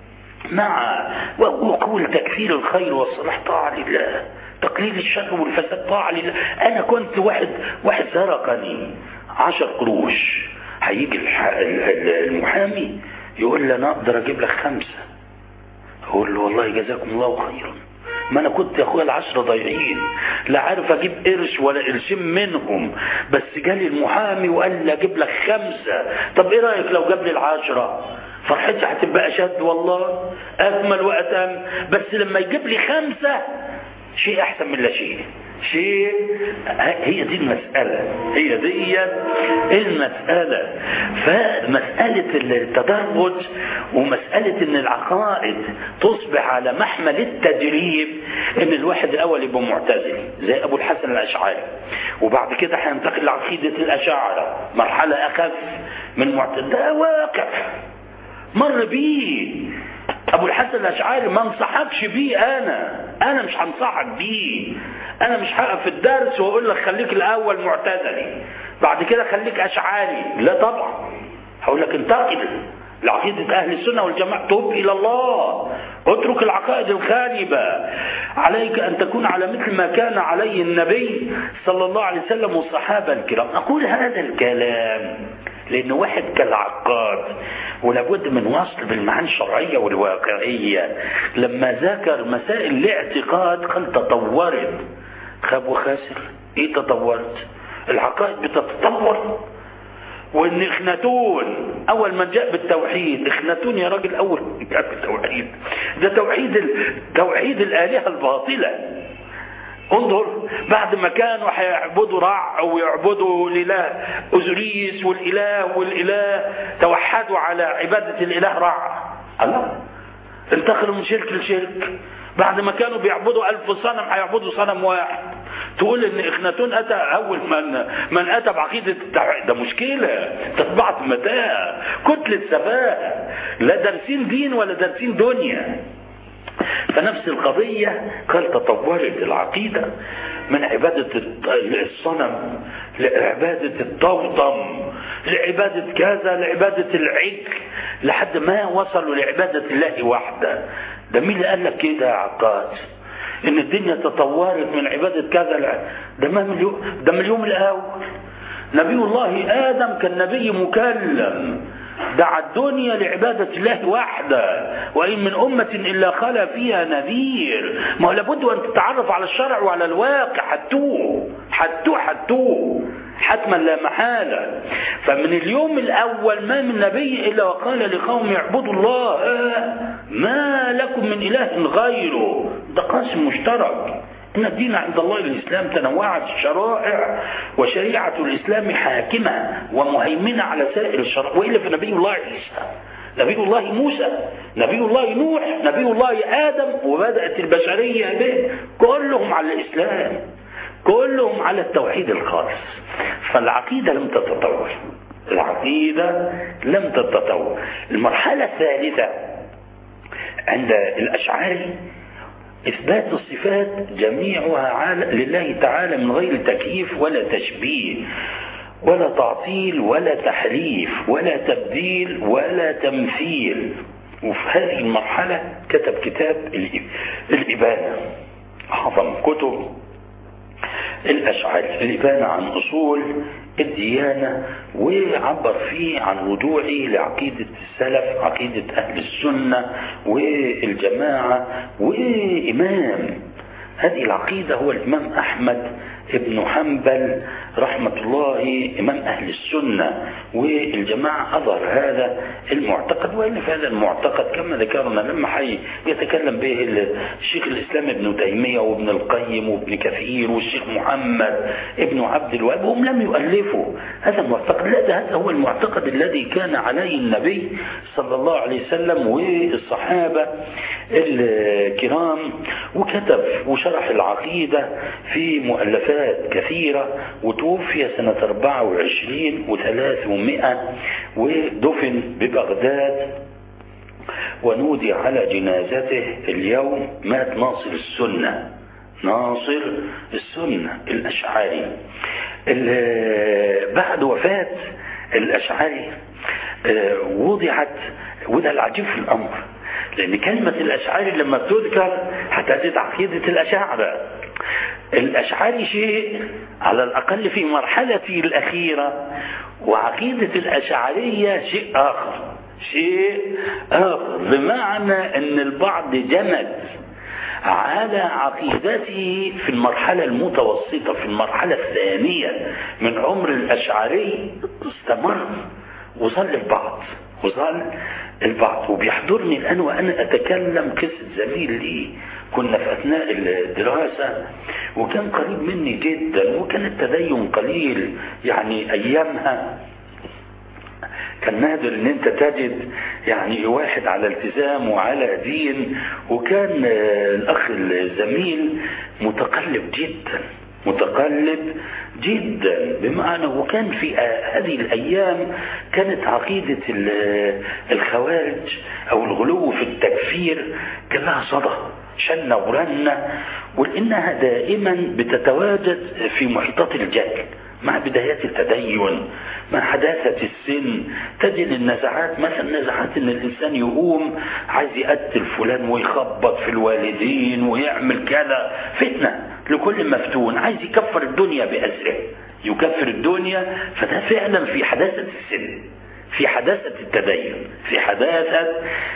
مع وقول تكثير الخير والصلاح طاعة لله تقليل الشر والفساد طاعة لله أنا كنت واحد واحد سرقني عشر قروش هيجي المحامي يقول لي أنا أقدر أجيب لك خمسة أقول له والله جزاكم الله خيرا ما انا كنت يا اخويا العشرة ضايعين لا عارف اجيب قرش ولا قرشين منهم بس جالي المحامي وقال لي اجيب لك خمسة طب ايه رايك لو جاب لي العشرة فرحتي هتبقى اشد والله اجمل واتم بس لما يجيب لي خمسة شيء احسن من لا شيء شيء هي دي المسألة هي دي المسألة فمسألة التدرج ومسألة ان العقائد تصبح على محمل التدريب ان الواحد الاول يبقى معتزلي زي ابو الحسن الاشعري وبعد كده هينتقل لعقيدة الاشاعرة مرحلة اخف من معتزلة ده واقع مر بيه ابو الحسن الاشعري ما انصحكش بيه انا انا مش هنصحك بيه انا مش هقف في الدرس واقول لك خليك الاول معتزلي بعد كده خليك اشعري لا طبعا هقول لك انتقل لعقيدة أهل السنة والجماعة توب إلى الله اترك العقائد الخالبة عليك أن تكون على مثل ما كان عليه النبي صلى الله عليه وسلم والصحابة الكرام أقول هذا الكلام لأن واحد كالعقاد ولابد من وصل بالمعاني الشرعية والواقعية لما ذكر مسائل الاعتقاد قال تطورت خاب وخاسر ايه تطورت العقائد بتتطور وان اخناتون اول من جاء بالتوحيد اخناتون يا راجل اول من جاء بالتوحيد ده توحيد توحيد الالهه الباطله انظر بعد ما كانوا هيعبدوا رع ويعبدوا الاله اوزوريس والاله والاله توحدوا على عباده الاله رع الله انتقلوا من شرك لشرك بعد ما كانوا بيعبدوا ألف صنم هيعبدوا صنم واحد تقول ان اخناتون اتى اول من من اتى بعقيده التوحيد ده مشكله تطبعت متاع كتله سفاهه لا دارسين دين ولا دارسين دنيا فنفس القضية قال تطورت العقيدة من عبادة الصنم لعبادة الطوطم لعبادة كذا لعبادة العجل لحد ما وصلوا لعبادة الله وحده ده مين اللي قال لك كده يا عقاد ان الدنيا تطورت من عبادة كذا ده ما مليون ده من اليوم الاول نبي الله ادم كان نبي مكلم دعا الدنيا لعبادة الله وحده وإن من أمة إلا خلا فيها نذير ما هو لابد أن تتعرف على الشرع وعلى الواقع حتوه حتوه حتوه حتما لا محالة فمن اليوم الأول ما من نبي إلا وقال لقوم اعبدوا الله ما لكم من إله غيره ده قاسم مشترك إن الدين عند الله الإسلام تنوعت الشرائع وشريعة الإسلام حاكمة ومهيمنة على سائر الشرائع وإلا في نبي الله عيسى نبي الله موسى نبي الله نوح نبي الله آدم وبدأت البشرية به كلهم على الإسلام كلهم على التوحيد الخالص فالعقيدة لم تتطور العقيدة لم تتطور المرحلة الثالثة عند الأشعاري إثبات الصفات جميعها لله تعالى من غير تكييف ولا تشبيه ولا تعطيل ولا تحريف ولا تبديل ولا تمثيل وفي هذه المرحلة كتب كتاب الإبانة أعظم كتب الأشعار الإبانة عن أصول الديانة وعبر فيه عن رجوعه لعقيدة السلف عقيدة أهل السنة والجماعة وإمام هذه العقيدة هو الإمام أحمد ابن حنبل رحمة الله إمام أهل السنة والجماعة أظهر هذا المعتقد وإن في هذا المعتقد كما ذكرنا لما حي يتكلم به الشيخ الإسلام ابن تيمية وابن القيم وابن كثير والشيخ محمد ابن عبد الوهاب هم لم يؤلفوا هذا المعتقد لا ده هذا هو المعتقد الذي كان عليه النبي صلى الله عليه وسلم والصحابة الكرام وكتب وشرح العقيدة في مؤلفات كثيرة وتوفي سنة 24 و300 ودفن ببغداد ونودي على جنازته اليوم مات ناصر السنة ناصر السنة الأشعري بعد وفاة الأشعري وضعت وده العجيب في الأمر لأن كلمة الأشعري لما بتذكر هتجد عقيدة الأشاعرة الأشعري شيء على الأقل في مرحلتي الأخيرة وعقيدة الأشعرية شيء آخر شيء آخر بمعنى أن البعض جمد على عقيدته في المرحلة المتوسطة في المرحلة الثانية من عمر الأشعري استمر وظل البعض وظل البعض وبيحضرني الآن وأنا أتكلم قصة زميل لي كنا في أثناء الدراسة وكان قريب مني جدا وكان التدين قليل يعني أيامها كان نادر ان انت تجد يعني واحد على التزام وعلى دين وكان الاخ الزميل متقلب جدا متقلب جدا بمعنى وكان في هذه الايام كانت عقيده الخوارج او الغلو في التكفير كان لها صدى شنه ورنه ولانها دائما بتتواجد في محيطات الجهل مع بدايات التدين مع حداثة السن تجد النزعات مثلا نزعات ان الانسان يقوم عايز يقتل فلان ويخبط في الوالدين ويعمل كذا فتنة لكل مفتون عايز يكفر الدنيا بأسره يكفر الدنيا فده فعلا في حداثة السن في حداثة التدين في حداثة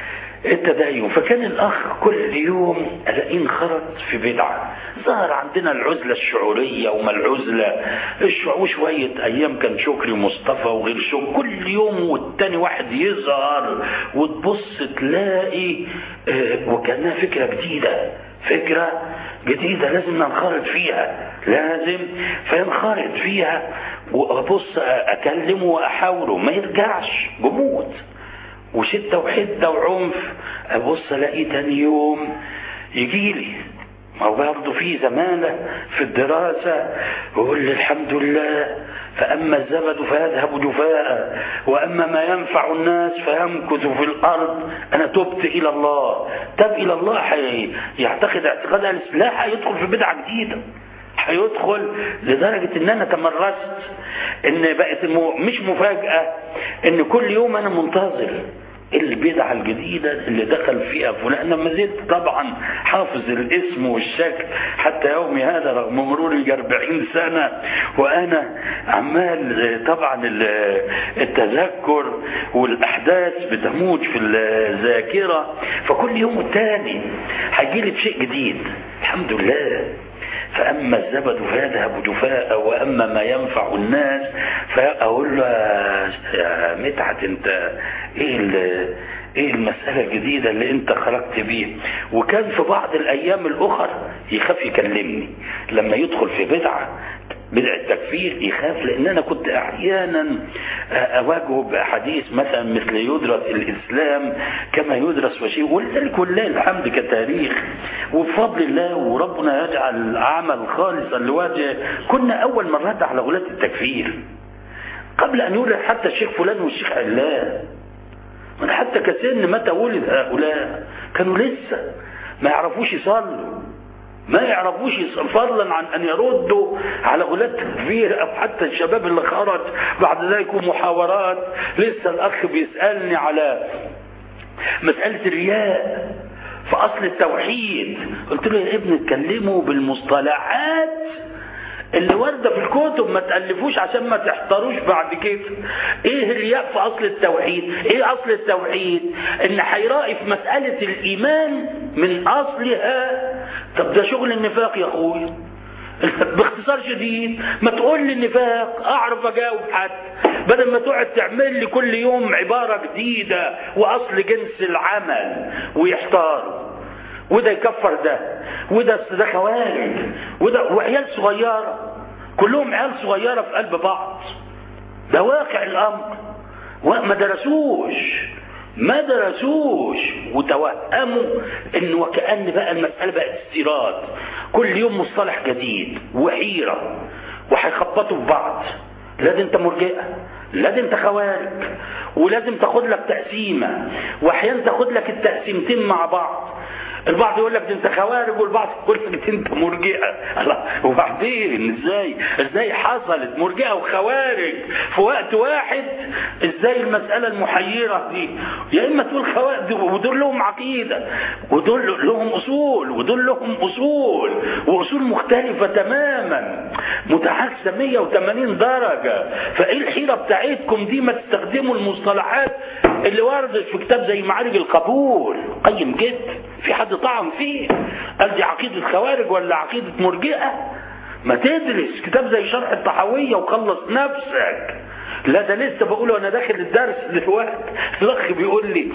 التدين فكان الأخ كل يوم ألاقيه انخرط في بدعة ظهر عندنا العزلة الشعورية وما العزلة وشوية أيام كان شكري مصطفى وغير شكري كل يوم والتاني واحد يظهر وتبص تلاقي وكأنها فكرة جديدة فكرة جديدة لازم ننخرط فيها لازم فينخرط فيها وابص اكلمه واحاوره ما يرجعش جمود وشدة وحدة وعنف ابص الاقيه تاني يوم يجي لي ما هو برضه في زمانة في الدراسة ويقول لي الحمد لله فأما الزبد فيذهب جفاء وأما ما ينفع الناس فيمكث في الأرض أنا تبت إلى الله تب إلى الله حي... يعتقد اعتقاد لا هيدخل في بدعة جديدة هيدخل لدرجة ان انا تمرست ان بقت مش مفاجأة ان كل يوم انا منتظر البدعة الجديدة اللي دخل فيها فلان لما زلت طبعا حافظ الاسم والشكل حتى يومي هذا رغم مرور 40 سنة وانا عمال طبعا التذكر والاحداث بتموج في الذاكرة فكل يوم والتاني هيجي لي بشيء جديد الحمد لله فأما الزبد فيذهب جفاء وأما ما ينفع الناس فأقول له يا متعت أنت إيه ايه المسألة الجديدة اللي انت خرجت بيها وكان في بعض الايام الاخر يخاف يكلمني لما يدخل في بدعة بدع التكفير يخاف لان انا كنت احيانا اواجهه باحاديث مثلا مثل يدرس الاسلام كما يدرس وشيء ولذلك ولله الحمد كتاريخ وبفضل الله وربنا يجعل عمل خالصا لوجهه كنا اول من رد على غلاة التكفير قبل ان يولد حتى الشيخ فلان والشيخ علان من حتى كسن متى ولد هؤلاء كانوا لسه ما يعرفوش يصلوا ما يعرفوش فضلا عن ان يردوا على غلاة التكفير او حتى الشباب اللي خرج بعد ذلك محاورات لسه الاخ بيسالني على مساله الرياء في اصل التوحيد قلت له يا ابني اتكلموا بالمصطلحات اللي وارده في الكتب ما تالفوش عشان ما تحتاروش بعد كده ايه الرياء في اصل التوحيد ايه اصل التوحيد ان هيرائي في مساله الايمان من اصلها طب ده شغل النفاق يا اخويا باختصار شديد ما تقول لي النفاق اعرف اجاوب حتى بدل ما تقعد تعمل لي كل يوم عباره جديده واصل جنس العمل ويحتاروا وده يكفر ده وده ده خوارج وده وعيال صغيره كلهم عيال صغيره في قلب بعض ده واقع الامر وما درسوش ما درسوش وتوهموا ان وكأن بقى المسألة بقت استيراد كل يوم مصطلح جديد وحيرة وهيخبطوا في بعض لا ده انت مرجئة لا ده انت خوارج ولازم تاخد لك تقسيمة واحيانا تاخد لك التقسيمتين مع بعض البعض يقول لك ده انت خوارج والبعض يقول لك انت مرجئه الله وبعدين ازاي ازاي حصلت مرجئه وخوارج في وقت واحد ازاي المساله المحيره دي يا اما تقول خوارج ودول لهم عقيده ودول لهم اصول ودول لهم اصول واصول مختلفه تماما متعاكسه 180 درجه فايه الحيره بتاعتكم دي ما تستخدموا المصطلحات اللي وردت في كتاب زي معارج القبول قيم جدا في حد طعن فيه قال دي عقيدة خوارج ولا عقيدة مرجئة ما تدرس كتاب زي شرح الطحاوية وخلص نفسك لا ده لسه بقول وانا داخل الدرس دلوقتي الاخ بيقول لي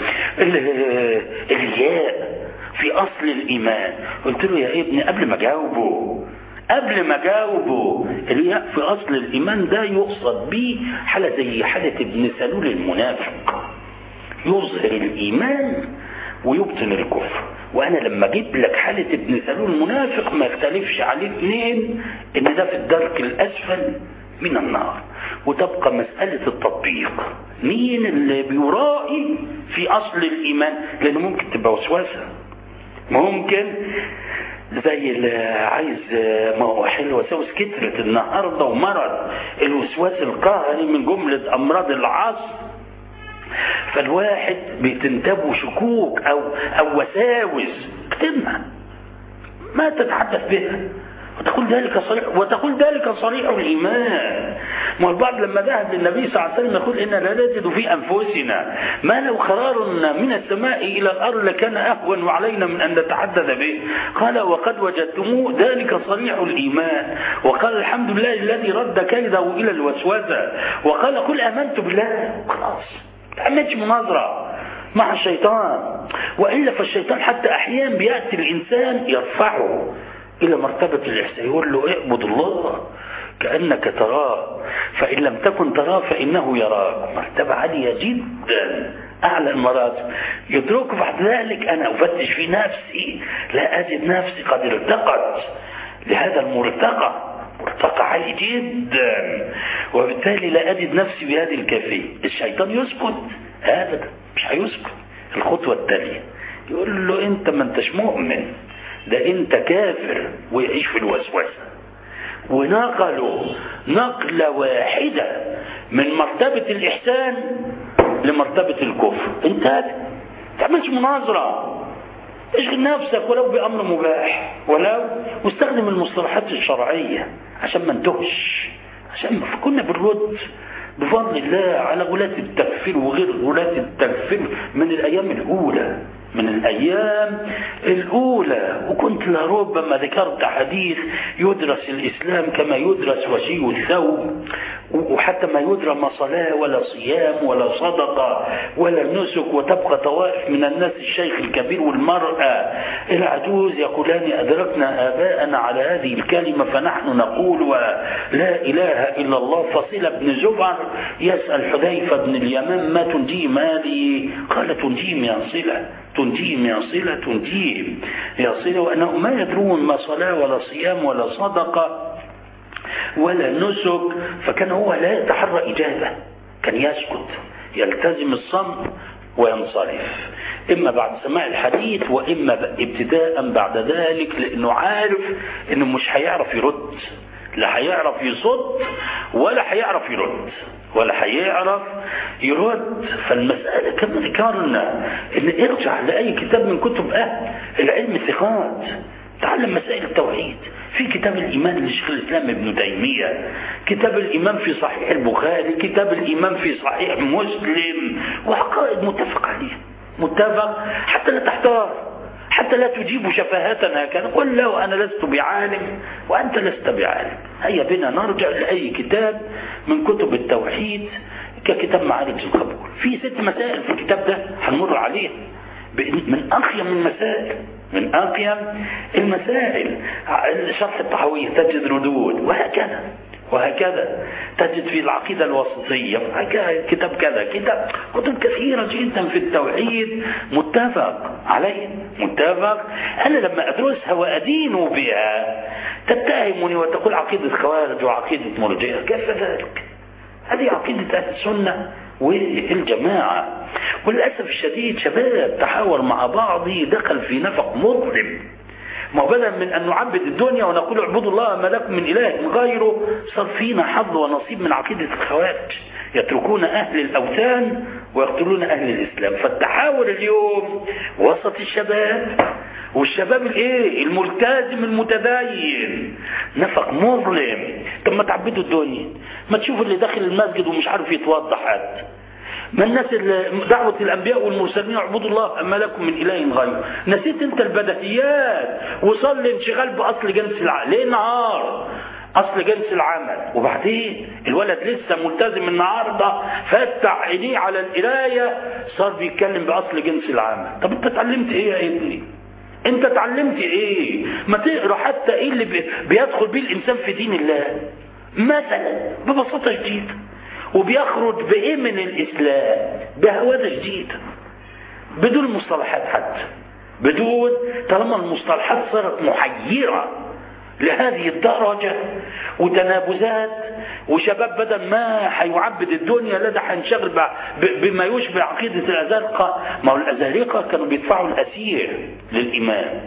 الرياء في اصل الايمان قلت له يا ابني قبل ما اجاوبه قبل ما اجاوبه الرياء في اصل الايمان ده يقصد بيه حاله زي حاله ابن سلول المنافق يظهر الايمان ويبطن الكفر وانا لما اجيب لك حالة ابن سلول المنافق ما يختلفش عليه اثنين ان ده في الدرك الاسفل من النار وتبقى مسألة التطبيق مين اللي بيرائي في اصل الايمان لانه ممكن تبقى وسوسة ممكن زي اللي عايز ما هو حلو وسوس كترت النهارده ومرض الوسواس القهري من جملة امراض العصر فالواحد بتنتابه شكوك او او وساوس اكتبها ما تتحدث بها وتقول ذلك صريح وتقول ذلك صريح الايمان ما البعض لما ذهب للنبي صلى الله عليه وسلم يقول انا لا نجد في انفسنا ما لو قرار من السماء الى الارض لكان اهون علينا من ان نتحدث به قال وقد وجدتموه ذلك صريح الايمان وقال الحمد لله الذي رد كيده الى الوسوسه وقال قل امنت بالله خلاص ما مناظره مع الشيطان والا فالشيطان حتى احيانا بياتي الانسان يرفعه إلى مرتبة الإحسان يقول له اعبد الله كأنك تراه فإن لم تكن تراه فإنه يراك مرتبة عالية جدا أعلى المراتب يدرك بعد ذلك أنا أفتش في نفسي لا أجد نفسي قد ارتقت لهذا المرتقى مرتقى عالي جدا وبالتالي لا أجد نفسي بهذه الكيفية الشيطان يسكت هذا مش هيسكت الخطوة التالية يقول له أنت ما أنتش مؤمن ده انت كافر ويعيش في الوسوسة ونقلوا نقلة واحدة من مرتبة الإحسان لمرتبة الكفر انت تعملش مناظرة اشغل نفسك ولو بأمر مباح ولو واستخدم المصطلحات الشرعية عشان ما انتهش عشان كنا بنرد بفضل الله على غلاة التكفير وغير غلاة التكفير من الأيام الأولى من الأيام الأولى وكنت لربما ذكرت حديث يدرس الإسلام كما يدرس وشي الثوب وحتى ما يدرى ما صلاة ولا صيام ولا صدقة ولا نسك وتبقى طوائف من الناس الشيخ الكبير والمرأة العجوز يقولان أدركنا آباءنا على هذه الكلمة فنحن نقول لا إله إلا الله فصيل بن زبر يسأل حذيفة بن اليمن ما تنجي مالي قال تنجيم يا صلة تنجيم يا صلة تنجيم يا صلة وأنهم ما يدرون ما صلاة ولا صيام ولا صدقة ولا نسك فكان هو لا يتحرى إجابة كان يسكت يلتزم الصمت وينصرف إما بعد سماع الحديث وإما ابتداء بعد ذلك لأنه عارف أنه مش هيعرف يرد لا هيعرف يصد ولا هيعرف يرد ولا هيعرف يرد فالمسألة كما ذكرنا ان ارجع لأي كتاب من كتب أهل العلم ثقات تعلم مسائل التوحيد في كتاب الإيمان لشيخ الإسلام ابن تيمية كتاب الإيمان في صحيح البخاري كتاب الإيمان في صحيح مسلم وعقائد متفق عليها متفق حتى لا تحتار حتى لا تجيب شفاهة هكذا قل له أنا لست بعالم وأنت لست بعالم هيا بنا نرجع لأي كتاب من كتب التوحيد ككتاب معارج القبول في ست مسائل في الكتاب ده هنمر عليها من أقيم المسائل من أقيم المسائل شرح الطحوية تجد ردود وهكذا وهكذا تجد في العقيدة الوسطية كتاب كذا كتاب كتب كثيرة جدا في التوحيد متفق عليه متفق أنا لما أدرسها وأدين بها تتهمني وتقول عقيدة خوارج وعقيدة مرجئة كيف ذلك هذه عقيدة أهل السنة والجماعة وللأسف الشديد شباب تحاور مع بعض دخل في نفق مظلم ما بدلا من أن نعبد الدنيا ونقول اعبدوا الله ما لكم من إله غيره صار فينا حظ ونصيب من عقيدة الخوارج يتركون أهل الأوثان ويقتلون أهل الإسلام فالتحاور اليوم وسط الشباب والشباب الايه الملتزم المتدين نفق مظلم طب ما تعبدوا الدنيا ما تشوفوا اللي داخل المسجد ومش عارف يتوضا حد ما الناس دعوة الأنبياء والمرسلين اعبدوا الله أما لكم من إله غيره نسيت أنت البدهيات وصلي انشغال بأصل جنس العقل ليه نهار اصل جنس العمل وبعدين الولد لسه ملتزم النهارده فتح عينيه على القرايه صار بيتكلم باصل جنس العمل طب انت اتعلمت ايه يا ابني انت اتعلمت ايه ما تقرا حتى ايه اللي بيدخل بيه الانسان في دين الله مثلا ببساطه شديده وبيخرج بايه من الاسلام بهوادة جديدة بدون مصطلحات حتى بدون طالما المصطلحات صارت محيرة لهذه الدرجة وتنابزات وشباب بدل ما هيعبد الدنيا لا ده هينشغل بما يشبه عقيدة الأزارقة ما هو الأزارقة كانوا بيدفعوا الأسير للإمام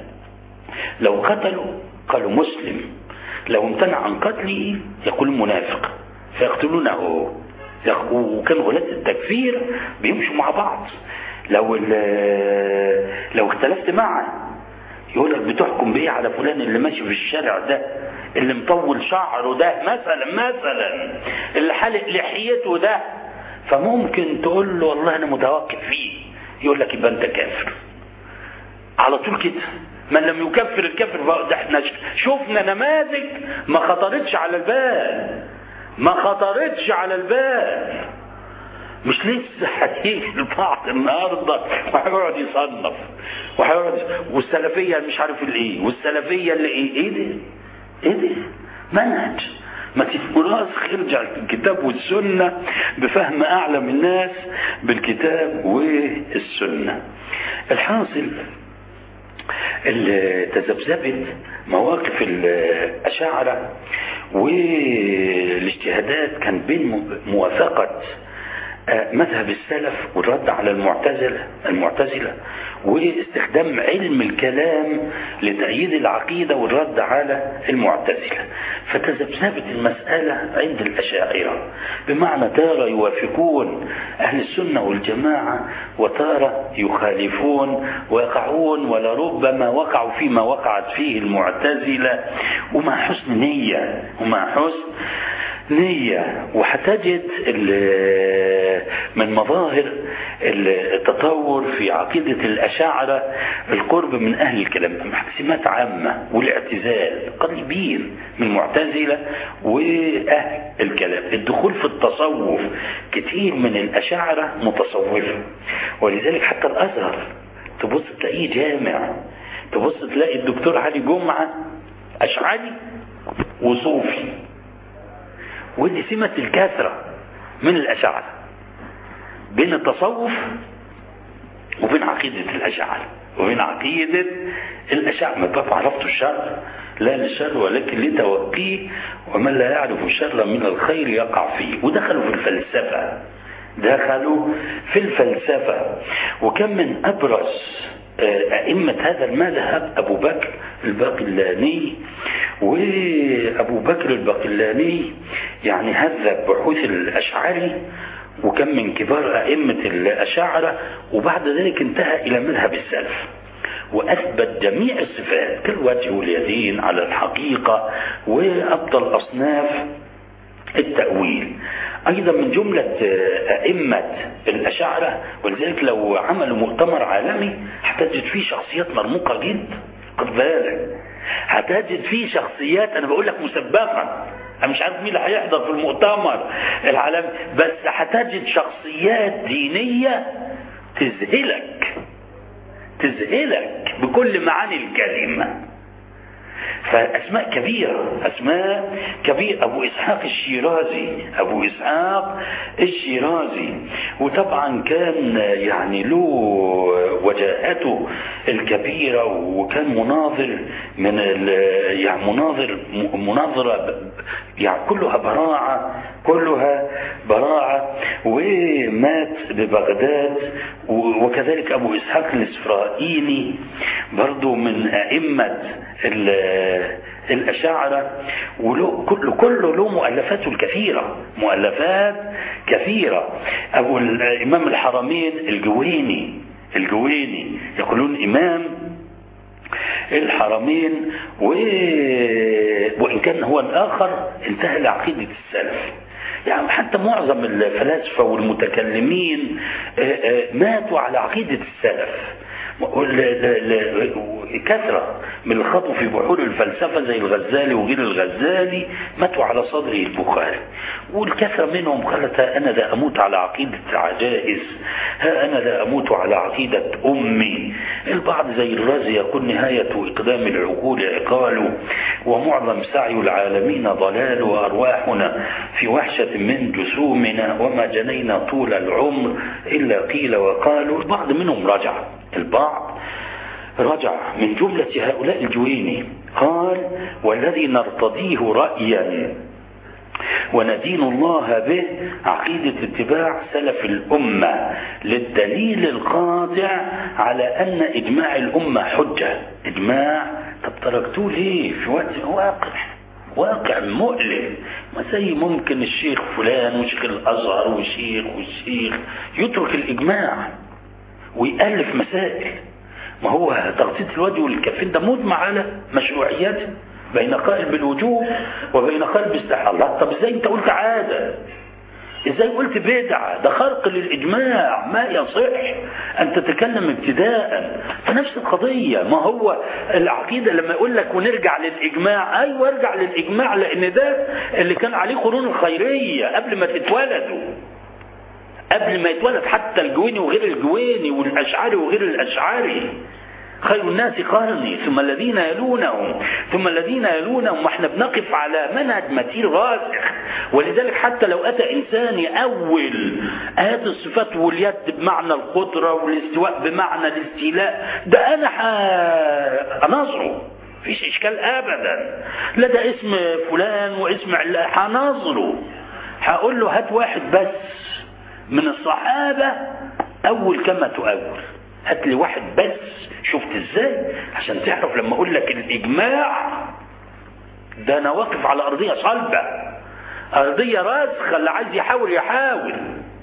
لو قتلوا قالوا مسلم لو امتنع عن قتله يقول منافق فيقتلونه وكان غلاة التكفير بيمشوا مع بعض لو لو اختلفت معه يقول لك بتحكم بايه على فلان اللي ماشي في الشارع ده اللي مطول شعره ده مثلا مثلا اللي حالق لحيته ده فممكن تقول له والله انا متوقف فيه يقول لك يبقى انت كافر على طول كده من لم يكفر الكافر ده احنا شفنا نماذج ما خطرتش على البال ما خطرتش على البال مش لسه هيجي البعض النهارده وهيقعد يصنف وهيقعد والسلفيه مش عارف الايه والسلفيه اللي ايه ايه ده؟ ايه ده؟ منهج ما تفكراش ارجع الكتاب والسنة بفهم أعلم الناس بالكتاب والسنة الحاصل اللي تذبذبت مواقف الأشاعرة والاجتهادات كان بين موافقة مذهب السلف والرد على المعتزلة المعتزلة واستخدام علم الكلام لتأييد العقيدة والرد على المعتزلة فتذبذبت المسألة عند الأشاعرة بمعنى تارة يوافقون أهل السنة والجماعة وتارة يخالفون ويقعون ولربما وقعوا فيما وقعت فيه المعتزلة ومع حسن نية ومع حسن نية وهتجد من مظاهر التطور في عقيدة الأشاعرة القرب من أهل الكلام سمات عامة والاعتزال قريبين من المعتزلة وأهل الكلام الدخول في التصوف كتير من الأشاعرة متصوفة ولذلك حتى الأزهر تبص تلاقيه جامع تبص تلاقي الدكتور علي جمعة أشعري وصوفي ودي سمة الكثرة من الأشاعرة بين التصوف وبين عقيدة الأشاعرة وبين عقيدة الأشاعرة ما بقى عرفتوا الشر لا للشر ولكن لتوقيه ومن لا يعرف الشر من الخير يقع فيه ودخلوا في الفلسفة دخلوا في الفلسفة وكم من أبرز أئمة هذا المذهب أبو بكر الباقلاني وأبو بكر الباقلاني يعني هذب بحوث الأشعري وكم من كبار أئمة الأشاعرة وبعد ذلك انتهى إلى مذهب السلف وأثبت جميع الصفات كالوجه واليدين على الحقيقة وأبطل أصناف التأويل أيضا من جملة أئمة الأشاعرة ولذلك لو عملوا مؤتمر عالمي هتجد فيه شخصيات مرموقة جدا خد بالك هتجد فيه شخصيات أنا بقول لك مسبقا أنا مش عارف مين اللي هيحضر في المؤتمر العالمي بس هتجد شخصيات دينية تذهلك تذهلك بكل معاني الكلمة فأسماء كبيرة أسماء كبيرة أبو إسحاق الشيرازي أبو إسحاق الشيرازي وطبعا كان يعني له وجاهته الكبيرة وكان مناظر من يعني مناظر مناظرة يعني كلها براعة كلها براعة ومات ببغداد وكذلك أبو إسحاق الإسرائيلي برضو من أئمة الأشاعرة وكله كله له مؤلفاته الكثيرة مؤلفات كثيرة أبو الإمام الحرمين الجويني الجويني يقولون إمام الحرمين و... وإن كان هو الآخر انتهى لعقيدة السلف يعني حتى معظم الفلاسفة والمتكلمين ماتوا على عقيدة السلف كثرة من الخطو في بحور الفلسفة زي الغزالي وغير الغزالي ماتوا على صدر البخاري والكثرة منهم قالت ها أنا ذا أموت على عقيدة عجائز ها أنا ذا أموت على عقيدة أمي البعض زي الرازي يقول نهاية إقدام العقول عقال ومعظم سعي العالمين ضلال وأرواحنا في وحشة من جسومنا وما جنينا طول العمر إلا قيل وقالوا البعض منهم رجع البعض رجع من جملة هؤلاء الجويني قال والذي نرتضيه رأيا وندين الله به عقيدة اتباع سلف الأمة للدليل القاطع على أن إجماع الأمة حجة إجماع طب تركتوه ليه في وقت واقع واقع مؤلم ما زي ممكن الشيخ فلان وشيخ الأزهر وشيخ والشيخ يترك الإجماع ويألف مسائل ما هو تغطية الوجه والكفين ده مجمع على مشروعيته بين قائل بالوجوب وبين قائل باستحال الله طب ازاي انت قلت عادة ازاي قلت بدعة ده خرق للإجماع ما يصح أن تتكلم ابتداء فنفس القضية ما هو العقيدة لما يقول لك ونرجع للإجماع أيوة ارجع للإجماع لأن ده اللي كان عليه قرون الخيرية قبل ما تتولدوا قبل ما يتولد حتى الجويني وغير الجويني والأشعري وغير الأشعري خير الناس قرني ثم الذين يلونهم ثم الذين يلونهم واحنا بنقف على منهج متين راسخ ولذلك حتى لو اتى انسان يأول ايات الصفات واليد بمعنى القدره والاستواء بمعنى الاستيلاء ده انا هنظره مفيش اشكال ابدا لا ده اسم فلان واسم هنظره هقول له هات واحد بس من الصحابه اول كما تؤول هات لي واحد بس شفت ازاي عشان تعرف لما اقول لك الاجماع ده انا واقف على ارضيه صلبه ارضيه راسخه اللي عايز يحاول يحاول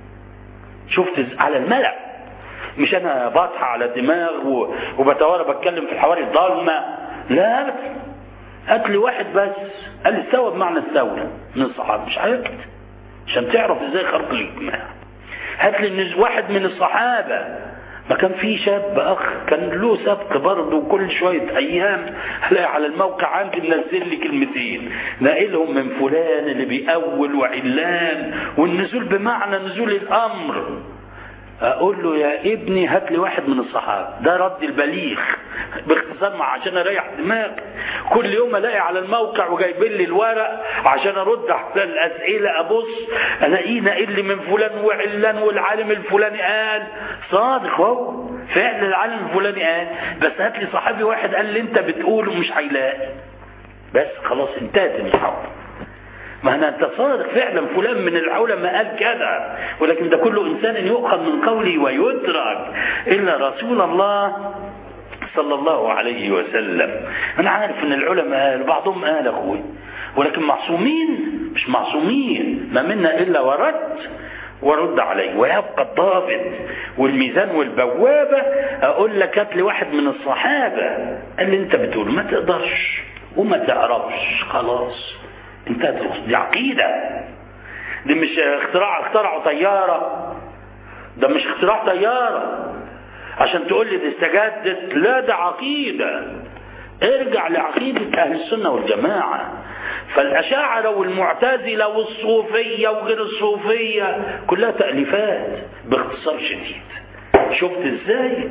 شفت على الملأ مش انا باطحه على الدماغ وبتوارى بتكلم في الحواري الضالمه لا ابدا هات لي واحد بس قال لي استوى بمعنى استوى من الصحابه مش عارف عشان تعرف ازاي خرق الاجماع هات لي واحد من الصحابه ما كان في شاب اخ كان له سبق برضه كل شويه ايام الاقي على الموقع عندي منزل لي كلمتين ناقلهم من فلان اللي بيأول وعلان والنزول بمعنى نزول الامر اقول له يا ابني هات لي واحد من الصحابه ده رد البليغ باختصار مع عشان اريح دماغي كل يوم الاقي على الموقع وجايبين لي الورق عشان ارد على الاسئله ابص الاقيه ناقل لي من فلان وعلان والعالم الفلاني قال صادق اهو فعلا العالم الفلاني قال بس هات لي صحابي واحد قال لي انت بتقوله مش هيلاقي بس خلاص انتهت المحاضره ما أنا أنت صادق فعلا فلان من العلماء قال كذا ولكن ده كل إنسان يؤخذ من قوله ويترك إلا رسول الله صلى الله عليه وسلم أنا عارف أن العلماء قال بعضهم قال أخوي ولكن معصومين مش معصومين ما منا إلا ورد ورد عليه ويبقى الضابط والميزان والبوابة أقول لك هات لي واحد من الصحابة اللي أنت بتقول ما تقدرش وما تعرفش خلاص انتهت دي عقيدة دي مش اختراع اخترعوا طيارة ده مش اختراع طيارة عشان تقول لي دي استجدت لا ده عقيدة ارجع لعقيدة أهل السنة والجماعة فالأشاعرة والمعتزلة والصوفية وغير الصوفية كلها تأليفات باختصار شديد شفت ازاي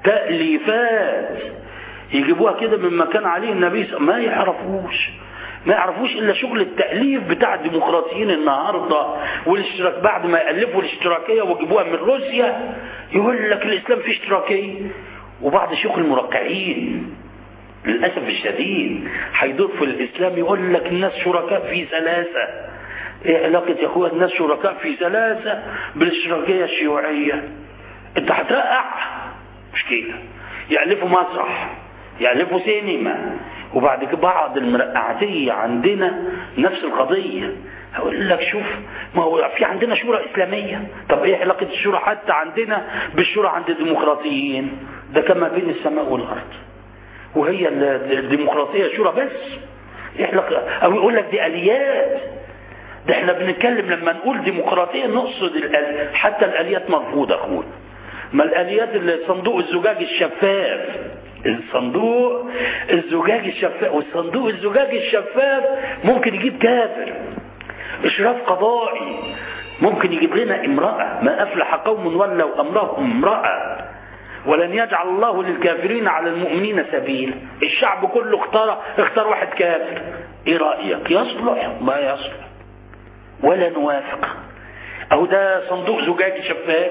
تأليفات يجيبوها كده من مكان عليه النبي ما يعرفوش ما يعرفوش الا شغل التاليف بتاع الديمقراطيين النهارده والاشتراك بعد ما يالفوا الاشتراكيه ويجيبوها من روسيا يقول لك الاسلام فيه اشتراكيه وبعض شيوخ المرقعين للاسف الشديد هيدور في الاسلام يقول لك الناس شركاء في ثلاثه ايه علاقه يا اخويا الناس شركاء في ثلاثه بالاشتراكيه الشيوعيه انت هترقع مش كده يالفوا مسرح يالفوا سينما وبعد كده بعض المرقعاتية عندنا نفس القضية هقول لك شوف ما هو في عندنا شورى إسلامية طب إيه علاقة الشورى حتى عندنا بالشورى عند الديمقراطيين ده كما بين السماء والأرض وهي الديمقراطية شورى بس إيه علاقة أو يقول لك دي آليات ده احنا بنتكلم لما نقول ديمقراطية نقصد الآليات حتى الآليات مرفوضة أخوي ما الآليات اللي صندوق الزجاج الشفاف الصندوق الزجاج الشفاف والصندوق الزجاج الشفاف ممكن يجيب كافر اشراف قضائي ممكن يجيب لنا امرأة ما أفلح قوم ولوا أمرهم امرأة ولن يجعل الله للكافرين على المؤمنين سبيلا الشعب كله اختار اختار واحد كافر ايه رأيك يصلح ما يصلح ولا نوافق او ده صندوق زجاج شفاف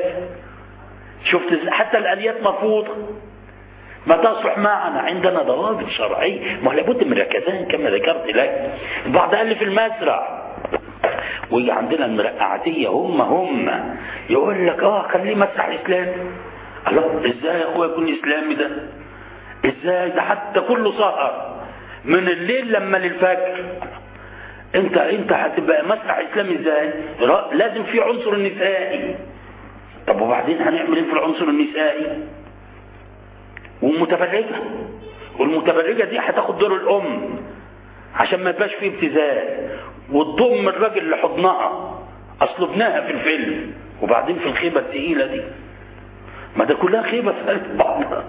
شفت حتى الاليات مرفوضه ما تصلح معنا عندنا ضوابط شرعية ما لابد من ركزان كما ذكرت لك البعض قال لي في المسرح ويجي عندنا المرقعاتية هم هم يقول لك اه خليه مسرح اسلامي الله ازاي يا اخويا يكون اسلامي ده ازاي ده حتى كله سهر من الليل لما للفجر انت انت هتبقى مسرح اسلامي ازاي لازم في عنصر نسائي طب وبعدين هنعمل ايه في العنصر النسائي ومتبرجة والمتبرجة دي هتاخد دور الأم عشان ما يبقاش فيه ابتذال وتضم الراجل لحضنها أصل ابنها في الفيلم وبعدين في الخيبة الثقيلة دي ما ده كلها خيبة في بعضها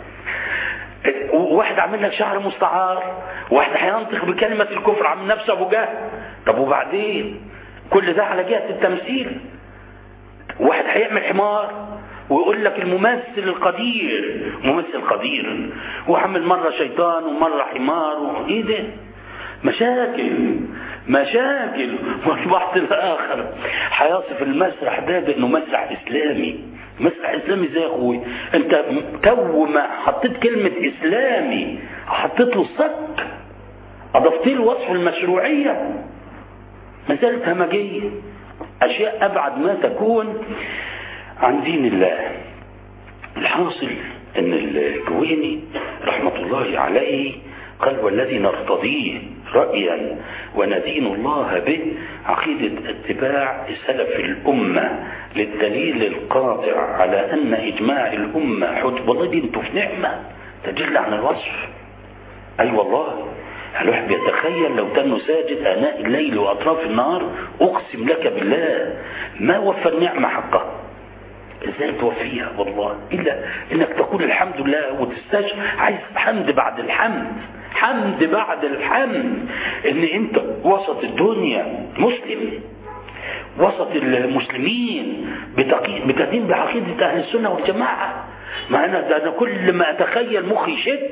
واحد عامل لك شعر مستعار واحد هينطق بكلمة الكفر عن نفسه أبو جهل طب وبعدين كل ده على جهة التمثيل واحد هيعمل حمار ويقول لك الممثل القدير ممثل قدير وعمل مرة شيطان ومرة حمار و... ايه ده مشاكل مشاكل والبعض الاخر هيصف المسرح ده بانه مسرح اسلامي مسرح اسلامي ازاي يا اخوي انت تو ما حطيت كلمة اسلامي حطيت له الصك اضفت له وصف المشروعية مسألة همجية اشياء ابعد ما تكون عن دين الله الحاصل ان الجويني رحمة الله عليه قال والذي نرتضيه رأيا وندين الله به عقيدة اتباع سلف الأمة للدليل القاطع على أن إجماع الأمة حجب والله دي انتوا في نعمة تجل عن الوصف أي أيوة والله الواحد بيتخيل لو كان ساجد آناء الليل وأطراف النهار أقسم لك بالله ما وفى النعمة حقها ازاي توفيها والله الا انك تقول الحمد لله وتستشعر عايز حمد بعد الحمد حمد بعد الحمد ان انت وسط الدنيا مسلم وسط المسلمين بتدين بعقيدة اهل السنة والجماعة ما انا ده انا كل ما اتخيل مخي شد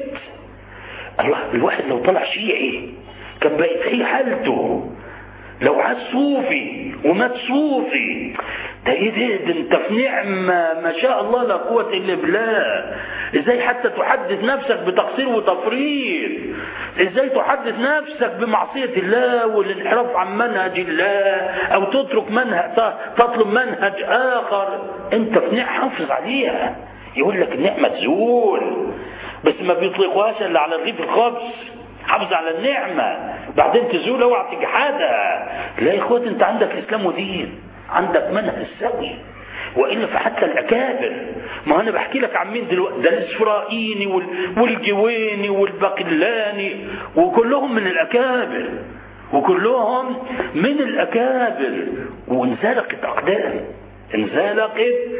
الله الواحد لو طلع شيعي كان بقت هي حالته لو عاد صوفي ومات صوفي ده ايه ده, ده انت في نعمة ما شاء الله لا قوة الا بالله ازاي حتى تحدث نفسك بتقصير وتفريط ازاي تحدث نفسك بمعصية الله والانحراف عن منهج الله او تترك منهج تطلب منهج اخر انت في نعمة حافظ عليها يقول لك النعمة تزول بس ما بيطلقوهاش الا على رغيف الخبز حافظ على النعمة بعدين تزول اوعى تجحدها لا يا اخوات انت عندك اسلام ودين عندك منهج سوي والا فحتى الاكابر ما انا بحكي لك عن مين دلوقتي ده الاسفرائيني والجويني والباقلاني وكلهم من الاكابر وكلهم من الاكابر وانزلقت اقدام انزلقت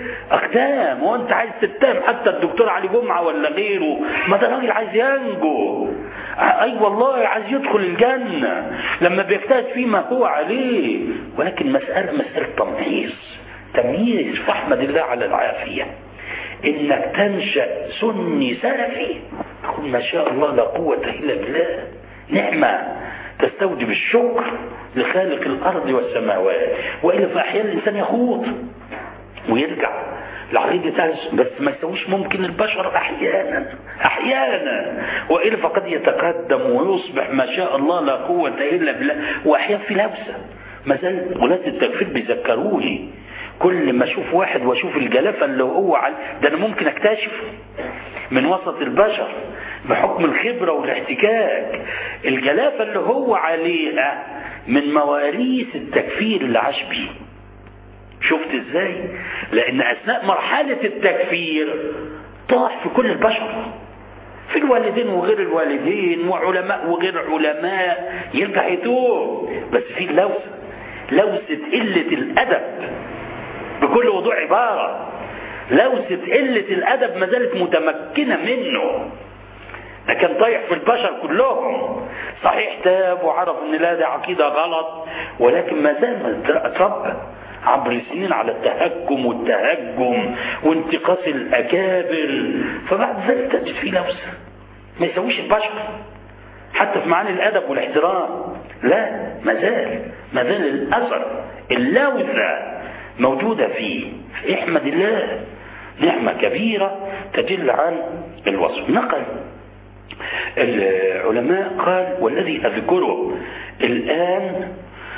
اقدام وانت عايز تتهم حتى الدكتور علي جمعه ولا غيره ما ده راجل عايز ينجو اي أيوة والله عايز يدخل الجنه لما بيجتهد فيما هو عليه ولكن مساله مساله تمحيص تمييز فاحمد الله على العافيه انك تنشا سني سلفي تقول ما شاء الله لا قوه الا بالله نعمه تستوجب الشكر لخالق الارض والسماوات والا فاحيانا الانسان يخوض ويرجع العقيدة بس ما يسويش ممكن البشر احيانا احيانا والا فقد يتقدم ويصبح ما شاء الله لا قوة الا بالله واحيانا في لبسة ما زال ولاة التكفير بيذكروني كل ما اشوف واحد واشوف الجلافة اللي هو على ده انا ممكن اكتشفه من وسط البشر بحكم الخبرة والاحتكاك الجلافة اللي هو عليها من مواريث التكفير اللي عاش بيه شفت ازاي لان اثناء مرحلة التكفير طاح في كل البشر في الوالدين وغير الوالدين وعلماء وغير علماء يرجع يتوب بس في لوسة لوسة قلة الأدب بكل وضوح عبارة لوسة قلة الأدب ما زالت متمكنة منه ده كان طايح في البشر كلهم صحيح تاب وعرف ان لا ده عقيدة غلط ولكن ما زال اتربى عبر السنين على التهكم والتهجم وانتقاص الأكابر فبعد ذلك تجد فيه لوسة ما يسويش البشر حتى في معاني الأدب والاحترام لا ما زال ما زال الأثر اللوثة موجودة فيه احمد الله نعمة كبيرة تجل عن الوصف نقل العلماء قال والذي أذكره الآن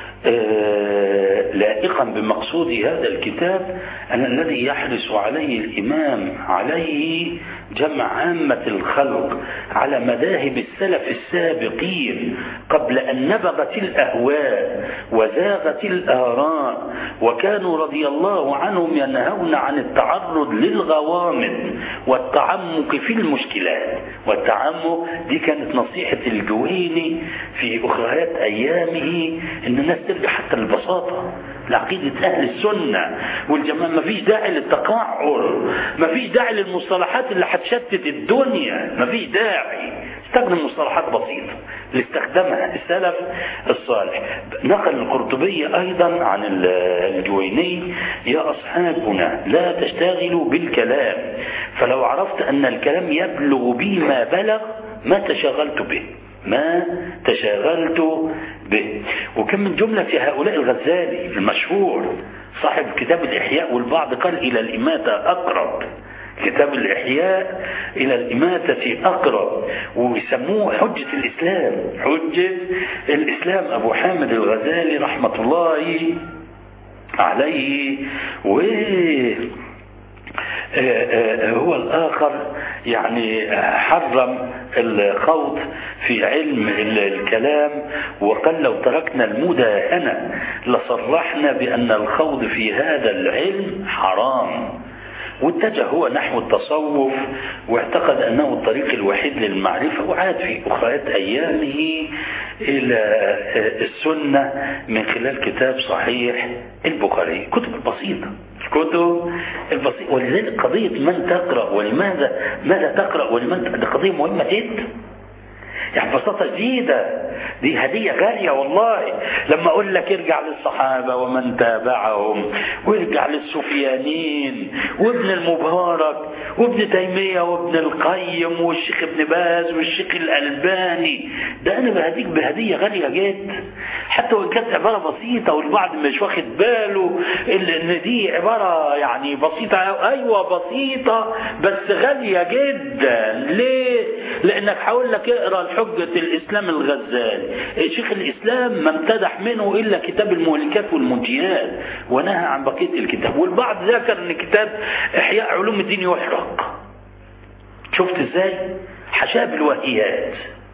لائقا بمقصود هذا الكتاب أن الذي يحرص عليه الإمام عليه جمع عامة الخلق على مذاهب السلف السابقين قبل أن نبغت الأهواء وزاغت الآراء وكانوا رضي الله عنهم ينهون عن التعرض للغوامض والتعمق في المشكلات والتعمق دي كانت نصيحة الجويني في أخريات أيامه إن الناس ترجع حتى للبساطة لعقيدة أهل السنة والجماعة ما فيش داعي للتقعر ما فيش داعي للمصطلحات اللي هتشتت الدنيا ما فيش داعي استخدم مصطلحات بسيطة اللي استخدمها السلف الصالح نقل القرطبي أيضا عن الجويني يا أصحابنا لا تشتغلوا بالكلام فلو عرفت أن الكلام يبلغ بي ما بلغ ما تشغلت به ما تشاغلت به وكم من جملة هؤلاء الغزالي المشهور صاحب كتاب الإحياء والبعض قال إلى الإماتة أقرب كتاب الإحياء إلى الإماتة أقرب ويسموه حجة الإسلام حجة الإسلام أبو حامد الغزالي رحمة الله عليه و هو الآخر يعني حرم الخوض في علم الكلام وقال لو تركنا المداهنة لصرحنا بأن الخوض في هذا العلم حرام واتجه هو نحو التصوف واعتقد أنه الطريق الوحيد للمعرفة وعاد في أخريات أيامه إلى السنة من خلال كتاب صحيح البخاري كتب بسيطة الكتب البسيطة ولذلك قضية من تقرأ ولماذا ماذا تقرأ ولمن دي قضية مهمة جدا يعني ببساطة جديدة دي هدية غالية والله لما أقول لك ارجع للصحابة ومن تابعهم وارجع للسفيانين وابن المبارك وابن تيمية وابن القيم والشيخ ابن باز والشيخ الألباني ده أنا بهديك بهدية غالية جدا حتى وإن كانت عبارة بسيطة والبعض مش واخد باله إن دي عبارة يعني بسيطة أيوة بسيطة بس غالية جدا ليه؟ لأنك هقول لك اقرأ حجة الإسلام الغزالي شيخ الإسلام ما امتدح منه إلا كتاب المهلكات والمنجيات ونهى عن بقية الكتاب والبعض ذكر أن كتاب إحياء علوم الدين يحرق شفت إزاي حشاه بالوهيات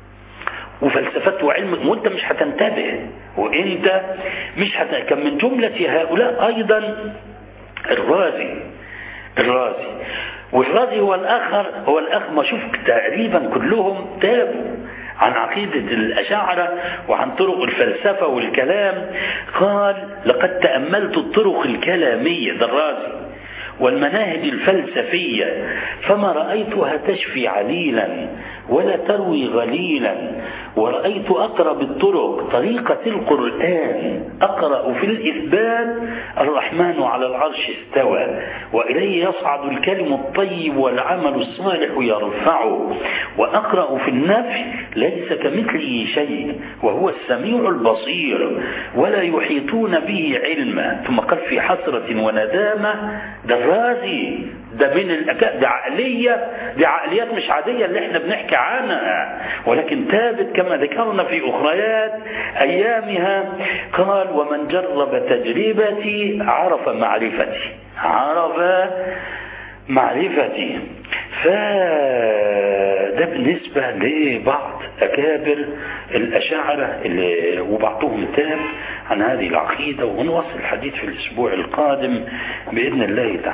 وفلسفات وعلم وانت مش هتنتبه وانت مش هت... كان من جملة هؤلاء ايضا الرازي الرازي والرازي هو الاخر هو الاخ ما شوف تقريبا كلهم تابوا عن عقيدة الأشاعرة وعن طرق الفلسفة والكلام قال لقد تأملت الطرق الكلامية الرازي والمناهج الفلسفية فما رأيتها تشفي عليلا ولا تروي غليلا ورأيت أقرب الطرق طريقة القرآن أقرأ في الإثبات الرحمن على العرش استوى وإليه يصعد الكلم الطيب والعمل الصالح يرفعه وأقرأ في النفي ليس كمثله شيء وهو السميع البصير ولا يحيطون به علما ثم قال في حسرة وندامة ده الرازي ده من الأكا... ده عقلية دي عقليات مش عادية اللي احنا بنحكي عنها ولكن ثابت كما ذكرنا في أخريات أيامها قال ومن جرب تجربتي عرف معرفتي عرف معرفتي فده بالنسبة لبعض أكابر الأشاعرة اللي وبعضهم تاب عن هذه العقيدة ونواصل الحديث في الأسبوع القادم بإذن الله تعالى